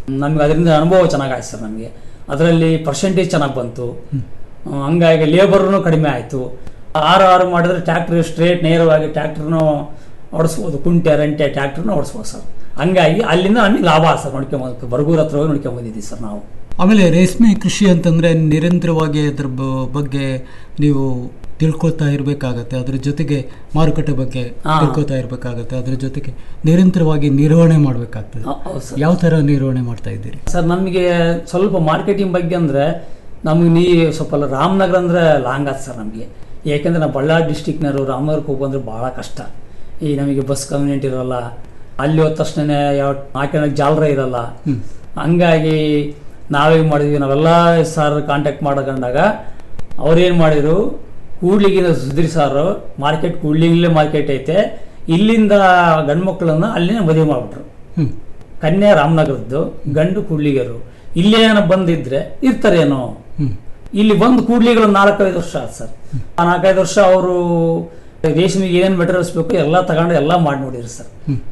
ನಮ್ಗೆ ಅದರಿಂದ ಅನುಭವ ಚೆನ್ನಾಗಾಯ್ತು ಸರ್ ನಮಗೆ ಅದರಲ್ಲಿ ಪರ್ಸೆಂಟೇಜ್ ಚೆನ್ನಾಗಿ ಬಂತು ಆ, ಹಂಗಾಗಿ ಲೇಬರ್ನು ಕಡಿಮೆ ಆಯಿತು ಆರು ಆರು ಮಾಡಿದ್ರೆ ಟ್ಯಾಕ್ಟ್ರ್ ಸ್ಟ್ರೇಟ್ ನೇರವಾಗಿ ಟ್ಯಾಕ್ಟ್ರನ್ನು ಓಡಿಸ್ಬೋದು ಕುಂಟೆ ರಂಟೆ ಟ್ಯಾಕ್ಟ್ರನ್ನ ಓಡಿಸ್ಬೋದು ಸರ್ ಹಂಗಾಗಿ ಅಲ್ಲಿಂದ ನಮಗೆ ಲಾಭ ಸರ್ ನೋಡ್ಕೊಂಬಂದು ಬರಗೂರ್ ಹತ್ರ ಹೋಗಿ ನೋಡ್ಕೊಂಬಂದಿದ್ದೀವಿ ಸರ್ ನಾವು ಆಮೇಲೆ ರೇಷ್ಮೆ ಕೃಷಿ ಅಂತಂದ್ರೆ ನಿರಂತರವಾಗಿ ಅದ್ರ ಬ- ಬಗ್ಗೆ ನೀವು ತಿಳ್ಕೊತಾ ಇರಬೇಕಾಗತ್ತೆ ಅದ್ರ ಜೊತೆಗೆ ಮಾರುಕಟ್ಟೆ ಬಗ್ಗೆ ಹಾ. ತಿಳ್ಕೊತಾ ಇರಬೇಕಾಗತ್ತೆ ಅದ್ರ ಜೊತೆಗೆ ನಿರಂತರವಾಗಿ ನಿರ್ವಹಣೆ ಮಾಡಬೇಕಾಗ್ತದೆ ಹೌದು ಸರ್. ಯಾವ ಥರ ನಿರ್ವಹಣೆ ಮಾಡ್ತಾ ಇದ್ದೀರಿ ಸರ್ ನಮಗೆ ಸ್ವಲ್ಪ ಮಾರ್ಕೆಟಿಂಗ್ ಬಗ್ಗೆ ಅಂದರೆ ನಮಗೆ ನೀ ಸ್ವಲ್ಪ ರಾಮನಗರ ಅಂದರೆ ಲಾಂಗ್ ಆಯ್ತು ಸರ್ ನಮಗೆ ಯಾಕೆಂದ್ರೆ ನಾವು ಬಳ್ಳಾರಿ ಡಿಸ್ಟಿಕ್ನವರು ರಾಮನಗರಕ್ಕೆ ಹೋಗಿ ಬಂದರೆ ಭಾಳ ಕಷ್ಟ ಈ ನಮಗೆ ಬಸ್ ಕಮ್ಯುನಿಟ್ ಇರೋಲ್ಲ ಅಲ್ಲಿ ಹೋದ ತಕ್ಷಣ ಯಾವ ಹಾಕೋಣಕ್ಕೆ ಜಾಲರ ಇರಲ್ಲ ಹಂಗಾಗಿ ನಾವೇನು ಮಾಡಿದ್ವಿ ನಾವೆಲ್ಲ ಸರ್ ಕಾಂಟ್ಯಾಕ್ಟ್ ಮಾಡ್ಕೊಂಡಾಗ ಅವ್ರೇನು ಮಾಡಿದರು ಕೂಡ್ಲಿಗಿನ ಸುಧೀರ್ ಸಾರು ಮಾರ್ಕೆಟ್ ಕೂಡ್ಲಿಗಿಲ್ಲೇ ಮಾರ್ಕೆಟ್ ಐತೆ ಇಲ್ಲಿಂದ ಗಂಡು ಮಕ್ಕಳನ್ನ ಅಲ್ಲಿನೇ ಮದುವೆ ಮಾಡಿಬಿಟ್ರು ಹ್ಮ್. ಕನ್ಯಾ ರಾಮನಗರದ್ದು ಗಂಡು ಕೂಡ್ಲಿಗರು ಇಲ್ಲೇ ಏನೋ ಬಂದಿದ್ರೆ ಇರ್ತಾರೇನೋ ಇಲ್ಲಿ ಬಂದು ಕೂಡ್ಲಿಗಳು ನಾಲ್ಕೈದು ವರ್ಷ ಆಯ್ತು ಸರ್ ಆ ನಾಲ್ಕೈದು ವರ್ಷ ಅವರು ರೇಷ್ಮೆಗೆ ಏನೇನು ಮೆಟೀರಿಯಲ್ಸ್ ಬೇಕು ಎಲ್ಲ ತಗೊಂಡು ಎಲ್ಲ ಮಾಡಿ ನೋಡಿದ್ರು ಸರ್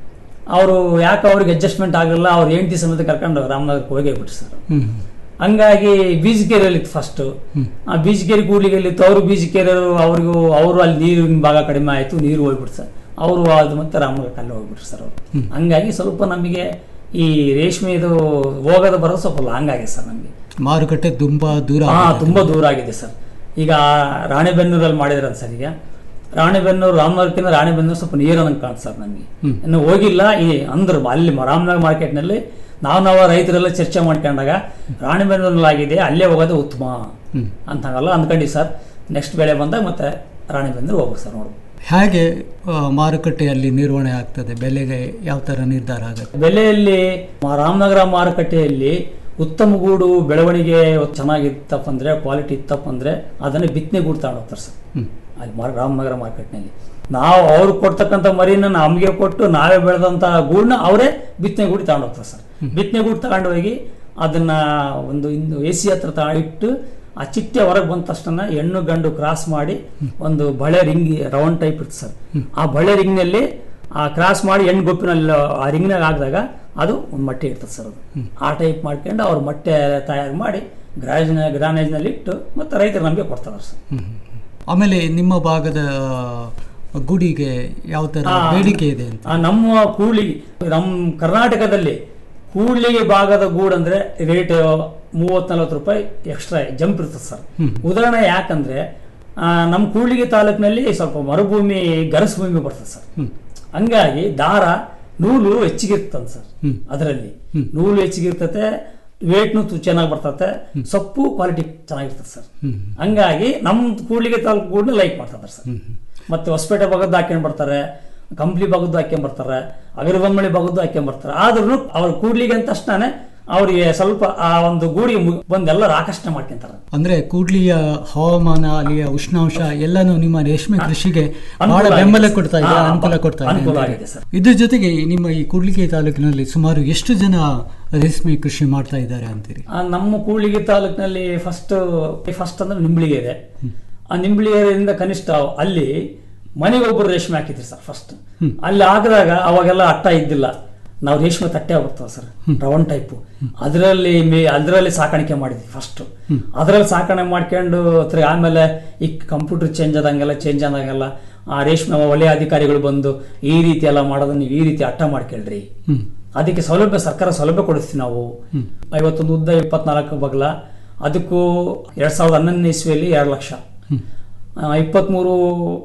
ಅವರು ಯಾಕೆ ಅವ್ರಿಗೆ ಅಡ್ಜಸ್ಟ್ಮೆಂಟ್ ಆಗಲಿಲ್ಲ ಅವ್ರು ಹೆಂಡತಿ ಸಮೇತ ಕರ್ಕೊಂಡು ರಾಮನಗರಕ್ಕೆ ಹೋಗೇ ಬಿಟ್ರು ಸರ್ ಹ್ಮ್ ಹಂಗಾಗಿ ಬೀಜಕೇರಿಯಲ್ಲಿ ಇತ್ತು ಫಸ್ಟ್ ಆ ಬೀಜಕೇರಿ ಕೂಡ್ಲಿಗೆಲ್ಲಿ ಇತ್ತು ಅವರು ಬೀಜಕೇರಿಯರು ಅವ್ರಿಗೂ ಅವರು ಅಲ್ಲಿ ನೀರಿನ ಭಾಗ ಕಡಿಮೆ ಆಯಿತು ನೀರು ಹೋಗ್ಬಿಡ್ತು ಸರ್ ಅವರು ಅದು ಮತ್ತೆ ರಾಮನಗರಕ್ಕೆ ಅಲ್ಲಿ ಹೋಗ್ಬಿಟ್ರು ಸರ್ ಅವರು ಹಂಗಾಗಿ ಸ್ವಲ್ಪ ನಮಗೆ ಈ ರೇಷ್ಮೆದು ಹೋಗೋದು ಬರೋದು ಸ್ವಲ್ಪ ಲಾಂಗ್ ಆಗಿದೆ ಸರ್ ನಮಗೆ ಮಾರುಕಟ್ಟೆ ತುಂಬಾ ದೂರ ಹಾ ಆಗಿದೆ. ತುಂಬಾ ದೂರ ಆಗಿದೆ ಸರ್ ಈಗ ರಾಣೆಬೆನ್ನೂರಲ್ಲಿ ಮಾಡಿದ್ರಲ್ಲ ಸರ್ ಈಗ ರಾಣೆಬೆನ್ನೂರು ರಾಮನಗರಕ್ಕಿಂತ ರಾಣೆಬೆನ್ನೂರು ಸ್ವಲ್ಪ ನೀರು ನಂಗೆ ಕಾಣ್ತು ಸರ್ ನನಗೆ ಹ್ಮ್. ಇನ್ನು ಹೋಗಿಲ್ಲ ಈ ಅಂದ್ರು ಅಲ್ಲಿ ರಾಮನಗರ ಮಾರ್ಕೆಟ್ನಲ್ಲಿ ನಾವು ನಾವು ರೈತರೆಲ್ಲ ಚರ್ಚೆ ಮಾಡ್ಕೊಂಡಾಗ ರಾಣೆಬೆನ್ನೂರಲ್ಲಿ ಆಗಿದೆ ಅಲ್ಲೇ ಹೋಗೋದು ಉತ್ತಮ ಹ್ಮ್. ಅಂತಂಗಲ್ಲ ಅಂದ್ಕೊಂಡು ಸರ್ ನೆಕ್ಸ್ಟ್ ಬೆಳೆ ಬಂದಾಗ ಮತ್ತೆ ರಾಣೆಬೆನ್ನೂರು ಹೋಗ್ಬೇಕು ಸರ್ ನೋಡು ಹೇಗೆ ಆ, ಮಾರುಕಟ್ಟೆಯಲ್ಲಿ ನಿರ್ವಹಣೆ ಆಗ್ತದೆ ಬೆಲೆಗೆ ಯಾವ ಥರ ನಿರ್ಧಾರ ಆಗುತ್ತೆ ಬೆಲೆಯಲ್ಲಿ ಮ- ರಾಮನಗರ ಮಾರುಕಟ್ಟೆಯಲ್ಲಿ ಉತ್ತಮ ಗೂಡು ಬೆಳವಣಿಗೆ ಚೆನ್ನಾಗಿತ್ತಪ್ಪ ಅಂದ್ರೆ ಕ್ವಾಲಿಟಿ ಇತ್ತಪ್ಪ ಅಂದ್ರೆ ಅದನ್ನ ಬಿತ್ತನೆ ಗೂಡು ತಗೊಂಡು ಹೋಗ್ತಾರೆ ಸರ್ ಹ್ಮ್. ಅಲ್ಲಿ ಮಾರ್- ರಾಮನಗರ ಮಾರ್ಕೆಟ್ನಲ್ಲಿ ನಾವು ಅವ್ರು ಕೊಡ್ತಕ್ಕಂಥ ಮರಿನ ನಮಗೆ ಕೊಟ್ಟು ನಾವೇ ಬೆಳೆದಂತ ಗೂಡನ್ನ ಅವರೇ ಬಿತ್ತನೆ ಗೂಡಿ ತಗೊಂಡು ಹೋಗ್ತಾರೆ ಸರ್ ಬಿತ್ತನೆ ಗೂಡು ತಗೊಂಡು ಹೋಗಿ ಅದನ್ನ ಒಂದು ಇಂದು ಎ ಸಿ ಹತ್ರ ತಗೊಂಡು ಇಟ್ಟು ಆ ಚಿಟ್ಟೆ ಹೊರಗೆ ಬಂದ ತಕ್ಷಣ ಹೆಣ್ಣು ಗಂಡು ಕ್ರಾಸ್ ಮಾಡಿ ಒಂದು ಬಳೆ ರಿಂಗ್ ರೌಂಡ್ ಟೈಪ್ ಇರುತ್ತೆ ಸರ್ ಆ ಬಳೆ ರಿಂಗ್ನಲ್ಲಿ ಆ ಕ್ರಾಸ್ ಮಾಡಿ ಹೆಣ್ಣು ಗೊಪ್ಪಿನಲ್ಲಿ ಆ ರಿಂಗ್ನಾಗ ಹಾಕಿದಾಗ ಅದು ಒಂದು ಮೊಟ್ಟೆ ಇರ್ತದೆ ಸರ್ ಅದು ಆ ಟೈಪ್ ಮಾಡ್ಕೊಂಡು ಅವ್ರು ಮೊಟ್ಟೆ ತಯಾರು ಮಾಡಿ ಗ್ರಾನೇಜ್ನ ಗ್ರಾನೇಜ್ನಲ್ಲಿ ಇಟ್ಟು ಮತ್ತೆ ರೈತರು ನಮಗೆ ಕೊಡ್ತಾರೆ ಸರ್ ಹ್ಮ್. ಆಮೇಲೆ ನಿಮ್ಮ ಭಾಗದ ಗುಡಿಗೆ ಯಾವ ಥರ ಆ, ಬೇಡಿಕೆ ಇದೆ ಅಂತ ಆ, ನಮ್ಮ ಕೂಡ್ಲಿಗೆ ನಮ್ಮ ಕರ್ನಾಟಕದಲ್ಲಿ ಕೂಡ್ಲಿಗೆ ಭಾಗದ ಗೂಡು ಅಂದ್ರೆ ರೇಟ್ ಮೂವತ್ ನಲ್ವತ್ತು ರೂಪಾಯಿ ಎಕ್ಸ್ಟ್ರಾ ಜಂಪ್ ಇರ್ತದೆ ಸರ್ ಹ್ಮ್. ಉದಾಹರಣೆ ಯಾಕಂದ್ರೆ ಆ, ನಮ್ಮ ಕೂಡ್ಲಿಗೆ ತಾಲೂಕಿನಲ್ಲಿ ಸ್ವಲ್ಪ ಮರುಭೂಮಿ ಗರಸು ಭೂಮಿ ಬರ್ತದೆ ಸರ್ ಹ್ಮ್. ಹಂಗಾಗಿ ದಾರ ನೂಲು ಹೆಚ್ಚಿಗೆ ಇರ್ತದೆ ಸರ್ ಹ್ಮ್. ಅದರಲ್ಲಿ ಹ್ಮ್. ನೂಲು ಹೆಚ್ಚಿಗೆ ಇರ್ತತೆ ವೇಟ್ನು ಚೆನ್ನಾಗಿ ಬರ್ತತೆ ಸೊಪ್ಪು ಕ್ವಾಲಿಟಿ ಚೆನ್ನಾಗಿರ್ತದೆ ಸರ್ ಹ್ಮ್. ಹಂಗಾಗಿ ನಮ್ಮ ಕೂಡ್ಲಿಗೆ ತಾಲೂಕು ಗೂಡನ್ನ ಲೈಕ್ ಮಾಡ್ತಾರೆ ಸರ್ ಮತ್ತೆ ಹೊಸಪೇಟೆ ಭಾಗದ್ದು ಹಾಕ್ಕೊಂಡ್ ಬರ್ತಾರೆ ಕಂಪ್ಲಿ ಭಾಗದ್ದು ಹಾಕ್ಕೊಂಡ್ ಬರ್ತಾರೆ ಅಗರಬೊಮ್ಮಳಿ ಭಾಗದ್ದು ಹಾಕ್ಕೊಂಡ್ ಬರ್ತಾರೆ ಆದ್ರೂ ಅವ್ರ ಕೂಡ್ಲಿಗೆ ಅಂತ ತಕ್ಷಣ ಅವರಿಗೆ ಸ್ವಲ್ಪ ಆ ಒಂದು ಗೂಡಿಗೆ ಮು- ಬಂದು ಎಲ್ಲರೂ ಆಕರ್ಷಣೆ ಮಾಡ್ಕೊಂತಾರೆ ಅಂದ್ರೆ ಕೂಡ್ಲಿಯ ಹವಾಮಾನ ಅಲ್ಲಿಯ ಉಷ್ಣಾಂಶ ಎಲ್ಲಾನು ನಿಮ್ಮ ರೇಷ್ಮೆ ಕೃಷಿಗೆ ಬಹಳ ಅನುಕೂಲ ಬೆಂಬಲ ಆಗಿದೆ ಕೊಡ್ತಾ ಸರ್. ಇದೆ ಹಾ, ಅನುಕೂಲ ಕೊಡ್ತಾ ಇದೆ ಅನುಕೂಲ ಅಂತೀರಿ. ಆಗಿದೆ ಸರ್. ಇದ್ರ ಜೊತೆಗೆ ನಿಮ್ಮ ಈ ಕೂಡ್ಲಿಗೆ ತಾಲೂಕಿನಲ್ಲಿ ಸುಮಾರು ಎಷ್ಟು ಜನ ರೇಷ್ಮೆ ಕೃಷಿ ಮಾಡ್ತಾ ಇದ್ದಾರೆ ಅಂತೀರಿ ಆ, ನಮ್ಮ ಕೂಡ್ಲಿಗಿ ತಾಲೂಕಿನಲ್ಲಿ ಫಸ್ಟ್ ಫಸ್ಟ್ ಅಂದ್ರೆ ನಿಂಬಳಿಗೆರೆ ಆ ನಿಂಬಳಿಗೆರೆಯಿಂದ ಕನಿಷ್ಠ ಅಲ್ಲಿ ಮನೆಗೊಬ್ಬರು ರೇಷ್ಮೆ ಹಾಕಿದ್ರಿ ಸರ್ ಫಸ್ಟ್ ಅಲ್ಲಿ ಹಾಕಿದಾಗ ಅವಾಗೆಲ್ಲ ಅಟ್ಟ ಇದ್ದಿಲ್ಲ ನಾವು ರೇಷ್ಮೆ ತಟ್ಟೆ ಬರ್ತವೆ ಸರ್ ರೌಂಡ್ ಟೈಪು ಅದರಲ್ಲಿ ಮೇ ಅದರಲ್ಲಿ ಸಾಕಾಣಿಕೆ ಮಾಡಿದ್ವಿ ಫಸ್ಟ್ ಅದರಲ್ಲಿ ಸಾಕಾಣಿಕೆ ಮಾಡ್ಕೊಂಡು ತಿರ್ಗಿ ಆಮೇಲೆ ಈ ಕಂಪ್ಯೂಟರ್ ಚೇಂಜ್ ಆದಂಗೆಲ್ಲ ಚೇಂಜ್ ಆದಂಗೆಲ್ಲ ಆ ರೇಷ್ಮೆ ವಲಯ ಅಧಿಕಾರಿಗಳು ಬಂದು ಈ ರೀತಿ ಎಲ್ಲ ಮಾಡೋದನ್ನ ನೀವು ಈ ರೀತಿ ಅಟ್ಟ ಮಾಡ್ಕೊಳ್ರಿ ಹ್ಮ್. ಅದಕ್ಕೆ ಸೌಲಭ್ಯ ಸರ್ಕಾರ ಸೌಲಭ್ಯ ಕೊಡಿಸ್ತೀವಿ ನಾವು ಹ್ಮ್. ಐವತ್ತೊಂದು ಉದ್ದ ಇಪ್ಪತ್ನಾಲ್ಕು ಬಗಲ ಅದಕ್ಕೂ ಎರಡ್ ಸಾವಿರದ ಹನ್ನೊಂದನೇ ಇಸ್ವಿಯಲ್ಲಿ ಎರಡು ಲಕ್ಷ ಆ, ಇಪ್ಪತ್ಮೂರು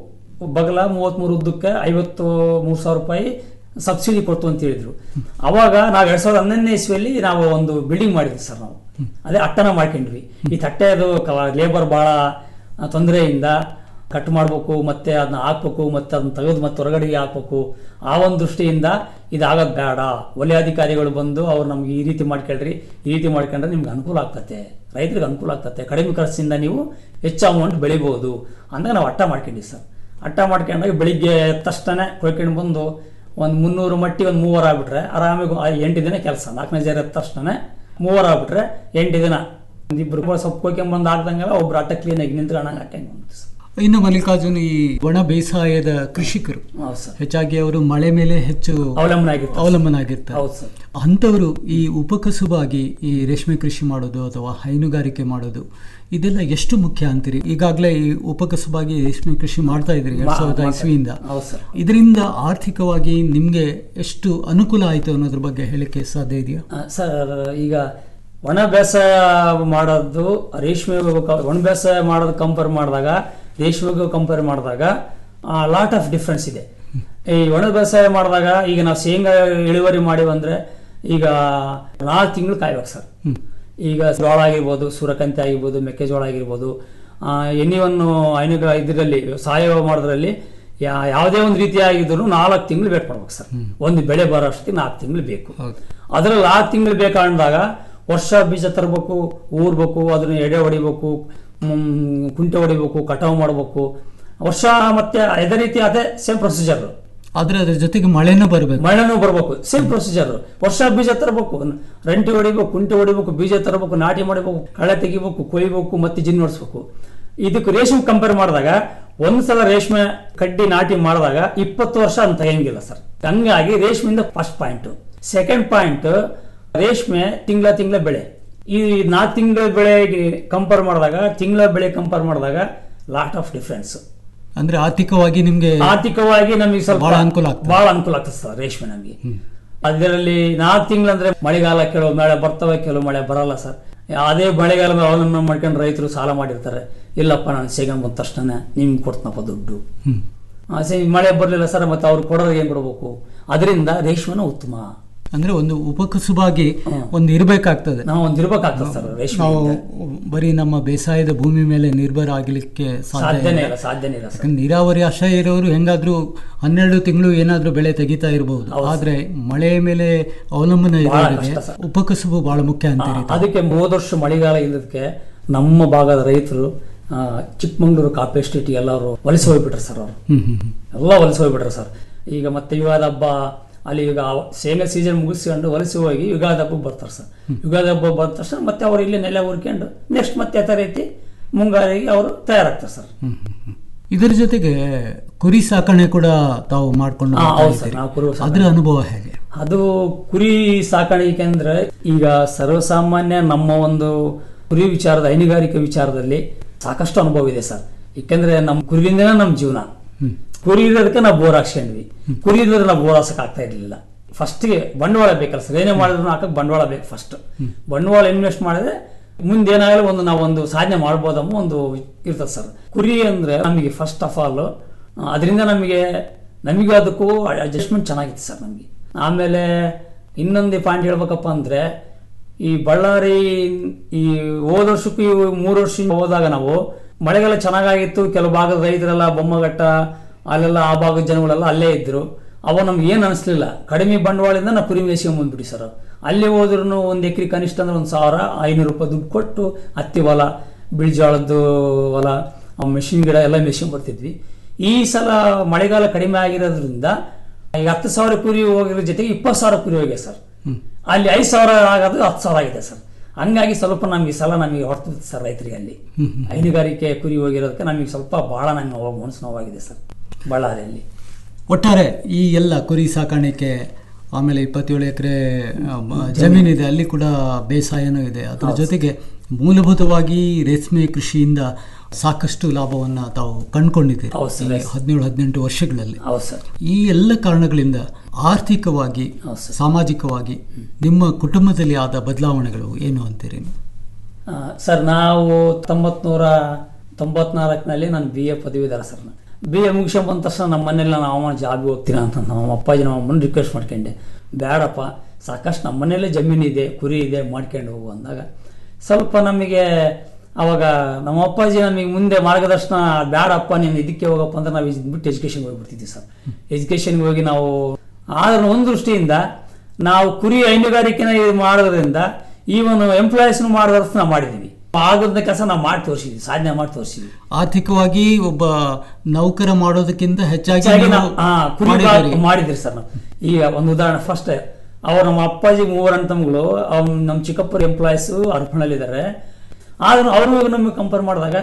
ಬಗಲ ಮೂವತ್ಮೂರು ಉದ್ದಕ್ಕೆ ಐವತ್ತು ಮೂರು ಸಾವಿರ ರೂಪಾಯಿ ಸಬ್ಸಿಡಿ ಕೊಡ್ತು ಅಂತ ಹೇಳಿದ್ರು ಅವಾಗ ನಾವು ಎರಡ್ ಸಾವಿರದ ಹನ್ನೊಂದನೇ ಇಸ್ವಿಯಲ್ಲಿ ನಾವು ಒಂದು ಬಿಲ್ಡಿಂಗ್ ಮಾಡಿದ್ವಿ ಸರ್ ನಾವು ಅದೇ ಅಟ್ಟನ ಮಾಡ್ಕೊಂಡ್ವಿ ಈ ತಟ್ಟೆದು ಲೇಬರ್ ಭಾಳ ತೊಂದರೆಯಿಂದ ಕಟ್ ಮಾಡಬೇಕು ಮತ್ತೆ ಅದನ್ನ ಹಾಕ್ಬೇಕು ಮತ್ತೆ ಅದನ್ನ ತೆಗೆದು ಮತ್ತೆ ಹೊರಗಡೆಗೆ ಹಾಕ್ಬೇಕು ಆ ಒಂದು ದೃಷ್ಟಿಯಿಂದ ಇದಾಗೋದು ಬೇಡ ವಲಯಾಧಿಕಾರಿಗಳು ಬಂದು ಅವ್ರು ನಮ್ಗೆ ಈ ರೀತಿ ಮಾಡ್ಕೊಳ್ರಿ ಈ ರೀತಿ ಮಾಡ್ಕೊಂಡ್ರೆ ನಿಮ್ಗೆ ಅನುಕೂಲ ಆಗ್ತತೆ ರೈತರಿಗೆ ಅನುಕೂಲ ಆಗ್ತತೆ ಕಡಿಮೆ ಖರ್ಚಿಂದ ನೀವು ಹೆಚ್ಚು ಅಮೌಂಟ್ ಬೆಳಿಬೋದು ಅಂದಾಗ ನಾವು ಅಟ್ಟ ಮಾಡ್ಕೊಂಡ್ವಿ ಸರ್ ಅಟ್ಟ ಮಾಡ್ಕೊಂಡಾಗ ಬೆಳಿಗ್ಗೆ ಎದ್ದ ತಕ್ಷಣ ಕೊಯ್ಕೊಂಡು ಬಂದು ಒಂದು ಮುನ್ನೂರು ಮಟ್ಟಿ ಒಂದು ಮೂವರು ಆಗ್ಬಿಟ್ರೆ ಆರಾಮಾಗಿ ಆ ಎಂಟು ದಿನ ಕೆಲಸ ನಾಲ್ಕನೇ ಜನ ಎದ್ದ ತಕ್ಷಣ ಮೂವರು ಆಗ್ಬಿಟ್ರೆ ಎಂಟು ದಿನ ಒಂದಿಬ್ರು ಕೂಡ ಸೊಪ್ಪು ಕೊಯ್ಕೊಂಡ್ ಬಂದು ಹಾಕ್ದಂಗೆಲ್ಲ ಒಬ್ರು ಅಟ್ಟ ಕ್ಲೀನಾಗಿ ನಿಂತ್ಕೊಂಡಂಗೆ ಹಾಕ್ಯಂಗೆ ಬಂದ್ಬಿಟ್ಟು ಸರ್ ಇನ್ನು ಮಲ್ಲಿಕಾರ್ಜುನ್ ಈ ಒಣ ಬೇಸಾಯದ ಕೃಷಿಕರು ಹೌದು ಸರ್ ಹೆಚ್ಚಾಗಿ ಅವರು ಮಳೆ ಮೇಲೆ ಹೆಚ್ಚು ಅವಲಂಬನೆ ಆಗಿರ್ತಾರೆ. ಅವಲಂಬನೆ ಆಗಿರ್ತಾರೆ ಹೌದು ಸರ್ ಅಂಥವರು ಈ ಉಪಕಸುಬಾಗಿ ಈ ರೇಷ್ಮೆ ಕೃಷಿ ಮಾಡೋದು ಅಥವಾ ಹೈನುಗಾರಿಕೆ ಮಾಡೋದು ಇದೆಲ್ಲ ಎಷ್ಟು ಮುಖ್ಯ ಅಂತೀರಿ ಈಗಾಗಲೇ ಈ ಉಪಕಸುಬಾಗಿ ರೇಷ್ಮೆ ಕೃಷಿ ಮಾಡ್ತಾ ಇದ್ರಿ ಎರಡ್ ಸಾವಿರದ ಮಾಡ್ತಾ- ಇಸ್ವಿಯಿಂದ ಹೌದು ಸರ್ ಇದರಿಂದ ಆರ್ಥಿಕವಾಗಿ ನಿಮ್ಗೆ ಎಷ್ಟು ಅನುಕೂಲ ಆಯ್ತು ಅನ್ನೋದ್ರ ಬಗ್ಗೆ ಹೇಳಿಕೆ ಸಾಧ್ಯ ಇದೆಯಾ ಆ, ಸರ್ ಈಗ ಒಣ ಬೇಸಾಯ ಮಾಡೋದು ರೇಷ್ಮೆ ಒಣ ಬೇಸಾಯ ಮಾಡೋದು ಕಂಪೇರ್ ಮಾಡಿದಾಗ ರೇಷ್ಮೆಗೂ ಕಂಪೇರ್ ಮಾಡಿದಾಗ ಲಾಟ್ ಆಫ್ ಡಿಫ್ರೆನ್ಸ್ ಇದೆ ಈ ಒಣ ಬೇಸಾಯ ಮಾಡಿದಾಗ ಈಗ ನಾವು ಶೇಂಗಾ ಇಳುವರಿ ಮಾಡಿವಂದ್ರೆ ಈಗ ನಾಲ್ಕು ತಿಂಗಳು ಕಾಯ್ಬೇಕು ಸರ್ ಈಗ ಜೋಳ ಆಗಿರ್ಬೋದು ಸೂರ್ಯಕಾಂತಿ ಆಗಿರ್ಬೋದು ಮೆಕ್ಕೆಜೋಳ ಆಗಿರ್ಬೋದು ಎನಿವನ್ನು ಹೈನುಗ ಇದರಲ್ಲಿ ಸಾವಯವ ಮಾಡೋದ್ರಲ್ಲಿ ಯಾ- ಯಾವುದೇ ಒಂದು ರೀತಿಯಾಗಿದ್ರು ನಾಲ್ಕು ತಿಂಗಳು ವೇಟ್ ಮಾಡ್ಬೇಕು ಸರ್ ಒಂದು ಬೆಳೆ ಬರೋ ಅಷ್ಟೊತ್ತಿಗೆ ನಾಲ್ಕು ತಿಂಗಳು ಬೇಕು ಅದ್ರಲ್ಲಿ ನಾಲ್ಕು ತಿಂಗಳು ಬೇಕಾದಾಗ ವರ್ಷ ಬೀಜ ತರಬೇಕು ಊರ್ಬೇಕು ಅದನ್ನ ಎಡೆ ಹೊಡಿಬೇಕು ಮ್, ಕುಂಟೆ ಹೊಡಿಬೇಕು ಕಟಾವು ಮಾಡಬೇಕು ವರ್ಷ ಮತ್ತೆ ಅದೇ ರೀತಿ ಅದೇ ಸೇಮ್ ಪ್ರೊಸೀಜರ್ ಆದ್ರೆ ಅದ್ರ ಜೊತೆಗೆ ಮಳೆನೂ ಬರಬೇಕು ಮಳೆನೂ ಬರ್ಬೇಕು ಸೇಮ್ ಪ್ರೊಸೀಜರ್ ವರ್ಷ ಬೀಜ ತರಬೇಕು ರಂಟಿ ಹೊಡಿಬೇಕು ಕುಂಟೆ ಹೊಡಿಬೇಕು ಬೀಜ ತರಬೇಕು ನಾಟಿ ಮಾಡಬೇಕು ಕಳೆ ತೆಗಿಬೇಕು ಕೊಯ್ಬೇಕು ಮತ್ತೆ ಜಿನ್ ಹೊಡಿಸ್ಬೇಕು ಇದಕ್ಕೆ ರೇಷ್ಮೆ ಕಂಪೇರ್ ಮಾಡಿದಾಗ ಒಂದ್ಸಲ ರೇಷ್ಮೆ ಕಡ್ಡಿ ನಾಟಿ ಮಾಡಿದಾಗ ಇಪ್ಪತ್ತು ವರ್ಷ ಅಂತ ತೆಗಿಯಂಗಿಲ್ಲ ಸರ್ ಹಂಗಾಗಿ ರೇಷ್ಮೆಯಿಂದ ಫಸ್ಟ್ ಪಾಯಿಂಟ್ ಸೆಕೆಂಡ್ ಪಾಯಿಂಟ್ ರೇಷ್ಮೆ ತಿಂಗಳ ತಿಂಗಳ ಬೆಳೆ ಈ ನಾಲ್ಕು ತಿಂಗಳ ಬೆಳೆಗೆ ಕಂಪೇರ್ ಮಾಡಿದಾಗ ತಿಂಗಳ ಬೆಳೆ ಕಂಪೇರ್ ಮಾಡಿದಾಗ ಲಾಟ್ ಆಫ್ ಡಿಫ್ರೆನ್ಸ್ ಅಂದ್ರೆ ಆರ್ಥಿಕವಾಗಿ ನಿಮ್ಗೆ ಆರ್ಥಿಕವಾಗಿ ನಮಗೆ ಸ್ವಲ್ಪ ಬಹಳ ಅನುಕೂಲ ಆಗ್ತದೆ. ಬಹಳ ಅನುಕೂಲ ಆಗ್ತದೆ ಸರ್ ರೇಷ್ಮೆ ನಮಗೆ ಅದರಲ್ಲಿ ನಾಲ್ಕು ತಿಂಗಳಂದ್ರೆ ಮಳೆಗಾಲ ಕೆಲವು ಮಳೆ ಬರ್ತವೆ ಕೆಲವು ಮಳೆ ಬರಲ್ಲ ಸರ್ ಅದೇ ಮಳೆಗಾಲ ಅವಲಂಬನೆ ಮಾಡ್ಕೊಂಡು ರೈತರು ಸಾಲ ಮಾಡಿರ್ತಾರೆ ಇಲ್ಲಪ್ಪ ನಾನು ಸೇಗಣ್ ಬಂದ ತಕ್ಷಣ ನಿಮ್ಗೆ ಕೊಡ್ತನಪ್ಪ ದುಡ್ಡು ಹ್ಮ್. ಆ, ಸೇ- ಮಳೆ ಬರಲಿಲ್ಲ ಸರ್ ಮತ್ತೆ ಅವ್ರು ಕೊಡೋದು ಏನ್ ಕೊಡಬೇಕು ಅದರಿಂದ ರೇಷ್ಮೆನ ಉತ್ತಮ ಅಂದ್ರೆ ಒಂದು ಉಪಕಸುಬಾಗಿ ಒಂದು ಇರಬೇಕಾಗ್ತದೆ ನಾವು ಒಂದು ಇರ್ಬೇಕಾಗ್ತದೆ ಸರ್ ರೇಷ್ಮೆ ನಾವು ಬರೀ ನಮ್ಮ ಬೇಸಾಯದ ಭೂಮಿ ಮೇಲೆ ನಿರ್ಭರ ಆಗಲಿಕ್ಕೆ ಸಾಧ್ಯ ಸಾಧ್ಯನೇ ಇಲ್ಲ ಇಲ್ಲ ಸಾಧ್ಯನೇ ಇಲ್ಲ ಸರ್ ಯಾಕಂದ್ರೆ ನೀರಾವರಿ ಆಶ್ರಯ ಇರೋರು ಹೆಂಗಾದ್ರೂ ಹನ್ನೆರಡು ತಿಂಗಳು ಏನಾದ್ರೂ ಬೆಳೆ ತೆಗಿತಾ ಇರಬಹುದು ಆದ್ರೆ ಮಳೆ ಮೇಲೆ ಅವಲಂಬನೆ ಬಹಳ ಇರೋರಿಗೆ ಕಷ್ಟ ಸರ್. ಉಪಕಸುಬು ಬಹಳ ಮುಖ್ಯ ಅಂತೀರಿ ಆ, ಅದಕ್ಕೆ ಹೋದ ವರ್ಷ ಮಳೆಗಾಲ ಇಲ್ಲದಕ್ಕೆ ನಮ್ಮ ಭಾಗದ ರೈತರು ಆ, ಚಿಕ್ಕಮಂಗ್ಳೂರು ಕಾಪೆ ಎಸ್ಟೇಟ್ ಎಲ್ಲರೂ ವಲಸೆ ಹೋಗ್ಬಿಟ್ರು ಸರ್ ಅವರು ಹ್ಮ್ ಹ್ಮ್ ಹ್ಮ್. ಎಲ್ಲ ವಲಸೆ ಹೋಗ್ಬಿಟ್ರು ಸರ್ ಈಗ ಮತ್ತೆ ಯುಗಾದ ಹಬ್ಬ ಅಲ್ಲಿ ಈಗ ಆ ಶೇಂಗಾ ಸೀಸನ್ ಮುಗಿಸ್ಕೊಂಡು ವಲಸೆ ಹೋಗಿ ಯುಗಾದ ಹಬ್ಬಕ್ಕೆ ಬರ್ತಾರೆ ಸರ್ ಯುಗಾದ ಹಬ್ಬ ಬಂದ ತಕ್ಷಣ ಮತ್ತೆ ಅವ್ರು ಇಲ್ಲಿ ನೆಲೆ ಹುರ್ಕೊಂಡು ನೆಕ್ಸ್ಟ್ ಮತ್ತೆ ಅದೇ ರೀತಿ ಮುಂಗಾರಿಗೆ ಅವರು ತಯಾರಾಗ್ತಾರೆ ಸರ್ ಇದರ ಜೊತೆಗೆ ಕುರಿ ಸಾಕಣೆ ಕೂಡ ತಾವು ಮಾಡ್ಕೊಂಡು ಹಾ, ಬರ್ತಾ ಹೌದು ಸರ್, ಇದ್ದೀರಿ. ನಾವು ಕುರಿ ಸಾಕಣೆ. ಅದ್ರ ಅನುಭವ ಹೇಗೆ ಅದು ಕುರಿ ಸಾಕಾಣಿಕೆ ಅಂದ್ರೆ ಈಗ ಸರ್ವಸಾಮಾನ್ಯ ನಮ್ಮ ಒಂದು ಕುರಿ ವಿಚಾರದ ಹೈನುಗಾರಿಕೆ ವಿಚಾರದಲ್ಲಿ ಸಾಕಷ್ಟು ಅನುಭವ ಇದೆ ಸರ್ ಯಾಕೆಂದ್ರೆ ನಮ್ಮ ಕುರಿಯಿಂದನೇ ನಮ್ಮ ಜೀವನ ಕುರಿ ಇರೋದಕ್ಕೆ ನಾವು ಬೋರ್ ಹಾಕ್ಸ್ಕೊಂಡ್ವಿ ಕುರಿ ಇಲ್ಲದ್ರೆ ನಾವು ಬೋರ್ ಹಾಸಕ್ ಆಗ್ತಾ ಇರ್ಲಿಲ್ಲ ಫಸ್ಟ್ಗೆ ಬಂಡವಾಳ ಬೇಕಲ್ಲ ಸರ್ ಏನೇ ಮಾಡಿದ್ರು ಹಾಕಕ್ ಬಂಡವಾಳ ಬೇಕು ಫಸ್ಟ್ ಬಂಡವಾಳ ಇನ್ವೆಸ್ಟ್ ಮಾಡಿದ್ರೆ ಮುಂದೆ ಏನಾಗಲಿ ಒಂದು ನಾವು ಒಂದು ಸಾಧನೆ ಮಾಡ್ಬೋದಮ್ಮ ಒಂದು ಇರ್ತದೆ ಸರ್ ಕುರಿ ಅಂದ್ರೆ ನಮಗೆ ಫಸ್ಟ್ ಆಫ್ ಆಲ್ ಅದರಿಂದ ನಮಗೆ ನಮಗೂ ಅದಕ್ಕೂ ಅಡ್ಜಸ್ಟ್ಮೆಂಟ್ ಚೆನ್ನಾಗಿತ್ತು ಸರ್ ನಮಗೆ ಆಮೇಲೆ ಇನ್ನೊಂದು ಪಾಯಿಂಟ್ ಹೇಳ್ಬೇಕಪ್ಪ ಅಂದ್ರೆ ಈ ಬಳ್ಳಾರಿ ಈ ಹೋದ ವರ್ಷಕ್ಕೂ ಈ ಮೂರು ವರ್ಷ ಹೋದಾಗ ನಾವು ಮಳೆಗಾಲ ಚೆನ್ನಾಗಾಗಿತ್ತು ಕೆಲವು ಭಾಗದ ರೈತರೆಲ್ಲ ಬೊಮ್ಮಘಟ್ಟ ಅಲ್ಲೆಲ್ಲ ಆ ಭಾಗದ ಜನಗಳೆಲ್ಲ ಅಲ್ಲೇ ಇದ್ರು ಅವ ನಮ್ಗೆ ಏನು ಅನಿಸ್ಲಿಲ್ಲ ಕಡಿಮೆ ಬಂಡವಾಳದಿಂದ ನಾವು ಕುರಿ ಮೇಯಿಸ್ಕೊಂಬಂದ್ಬಿಡಿ ಸರ್ ಅಲ್ಲಿ ಹೋದ್ರೂ ಒಂದು ಎಕರೆ ಕನಿಷ್ಠ ಅಂದ್ರೆ ಒಂದು ಸಾವಿರ ಐನೂರು ರೂಪಾಯಿ ದುಡ್ಡು ಕೊಟ್ಟು ಹತ್ತಿ ಹೊಲ ಬಿಳಿಜೋಳದ್ದು ಹೊಲ ಮೆಷಿನ್ ಗಿಡ ಎಲ್ಲ ಮೆಷಿನ್ ಬರ್ತಿದ್ವಿ ಈ ಸಲ ಮಳೆಗಾಲ ಕಡಿಮೆ ಆಗಿರೋದ್ರಿಂದ ಈಗ ಹತ್ತು ಸಾವಿರ ಕುರಿ ಹೋಗಿರೋ ಜೊತೆಗೆ ಇಪ್ಪತ್ತು ಸಾವಿರ ಕುರಿ ಹೋಗಿದೆ ಸರ್ ಅಲ್ಲಿ ಐದು ಸಾವಿರ ಆಗೋದು ಹತ್ತು ಸಾವಿರ ಆಗಿದೆ ಸರ್ ಹಂಗಾಗಿ ಸ್ವಲ್ಪ ನಮಗೆ ಈ ಸಲ ನಮಗೆ ಹೊರತು ಸರ್ ರೈತರಿಗೆ ಅಲ್ಲಿ ಹೈನುಗಾರಿಕೆ ಕುರಿ ಹೋಗಿರೋದಕ್ಕೆ ನಮಗೆ ಸ್ವಲ್ಪ ಬಹಳ ನಂಗೆ ನೋವು ಮನಸ್ಸು ನೋವಾಗಿದೆ ಸರ್ ಬಳ್ಳಾರಿಯಲ್ಲಿ ಒಟ್ಟಾರೆ ಈ ಎಲ್ಲ ಕುರಿ ಸಾಕಾಣಿಕೆ ಆಮೇಲೆ ಇಪ್ಪತ್ತೇಳು ಎಕರೆ ಜಮೀನಿದೆ ಅಲ್ಲಿ ಕೂಡ ಬೇಸಾಯನೂ ಇದೆ ಅದರ ಹೌದು. ಜೊತೆಗೆ ಮೂಲಭೂತವಾಗಿ ರೇಷ್ಮೆ ಕೃಷಿಯಿಂದ ಸಾಕಷ್ಟು ಲಾಭವನ್ನ ತಾವು ಕಂಡುಕೊಂಡಿದ್ದೀರಿ ಹೌದು ಸರ್. ಈ ಹದಿನೇಳು ಹದಿನೆಂಟು ವರ್ಷಗಳಲ್ಲಿ ಹೌದು ಸರ್ ಈ ಎಲ್ಲ ಕಾರಣಗಳಿಂದ ಆರ್ಥಿಕವಾಗಿ ಸಾಮಾಜಿಕವಾಗಿ ನಿಮ್ಮ ಕುಟುಂಬದಲ್ಲಿ ಆದ ಬದಲಾವಣೆಗಳು ಏನು ಅಂತೀರಿ ಆ, ಸರ್ ನಾವು ತೊಂಬತ್ನೂರ ತೊಂಬತ್ನಾಲ್ಕನಲ್ಲಿ ನಾನು ಬಿ ಎ ಪದವೀಧರ ಸರ್ ಬಿ ಎ ಮುಗಿಸ್ಕೊಂಡ್ ಬಂದ ತಕ್ಷಣ ನಮ್ಮ ಮನೇಲಿ ನಾನು ಅಮ್ಮ ಜಾಬ್ಗೆ ಹೋಗ್ತೀರಾ ಅಂತ ನಮ್ಮ ಅಪ್ಪಾಜಿ ನಮ್ಮ ಅಮ್ಮನ ರಿಕ್ವೆಸ್ಟ್ ಮಾಡ್ಕೊಂಡೆ ಬೇಡಪ್ಪ ಸಾಕಷ್ಟು ನಮ್ಮ ಮನೇಲೇ ಜಮೀನು ಇದೆ ಕುರಿ ಇದೆ ಮಾಡ್ಕೊಂಡು ಹೋಗು ಅಂದಾಗ ಸ್ವಲ್ಪ ನಮಗೆ ಅವಾಗ ನಮ್ಮ ಅಪ್ಪಾಜಿ ನಮಗೆ ಮುಂದೆ ಮಾರ್ಗದರ್ಶನ ಬೇಡಪ್ಪ ನೀನು ಇದಕ್ಕೆ ಹೋಗಪ್ಪ ಅಂದ್ರೆ ನಾವು ಇದ್ ಬಿಟ್ಟು ಎಜುಕೇಷನ್ಗೆ ಹೋಗ್ಬಿಡ್ತಿದ್ವಿ ಸರ್ ಎಜುಕೇಷನ್ಗೆ ಹೋಗಿ ನಾವು ಆದ್ರೆ ಒಂದು ದೃಷ್ಟಿಯಿಂದ ನಾವು ಕುರಿ ಹೈನುಗಾರಿಕೆನ ಇದು ಮಾಡೋದ್ರಿಂದ ಈವನ್ ಎಂಪ್ಲಾಯೀಸ್ನು ಮಾಡೋದಷ್ಟು ನಾವು ಮಾಡಿದ್ದೀವಿ ಆಗೋದನ್ನ ಕೆಲಸ ನಾವು ಮಾಡಿ ತೋರಿಸಿದ್ವಿ ಸಾಧನೆ ಮಾಡಿ ತೋರಿಸಿದ್ವಿ ಆರ್ಥಿಕವಾಗಿ ಒಬ್ಬ ನೌಕರ ಮಾಡೋದಕ್ಕಿಂತ ಹೆಚ್ಚಾಗಿ ಹೆಚ್ಚಾಗಿ ನೀವು ನಾವು ಆ, ಕುರಿ ಮಾಡಿದ್ದೀರಿ. ಬಾ- ಮಾಡಿದ್ರಿ ಸರ್ ನಾವು ಈಗ ಒಂದು ಉದಾಹರಣೆ ಫಸ್ಟ್ ಅವ್ರು ನಮ್ಮ ಅಪ್ಪಾಜಿ ಮೂವರು ಅಂತಮ್ಗಳು ಅವ್ನು ನಮ್ಮ ಚಿಕ್ಕಪ್ಪರ ಎಂಪ್ಲಾಯೀಸು ಅರ್ಪಣಲ್ಲಿದ್ದಾರೆ ಆದ್ರೂ ಅವರು ನಮಗೆ ಕಂಪೇರ್ ಮಾಡಿದಾಗ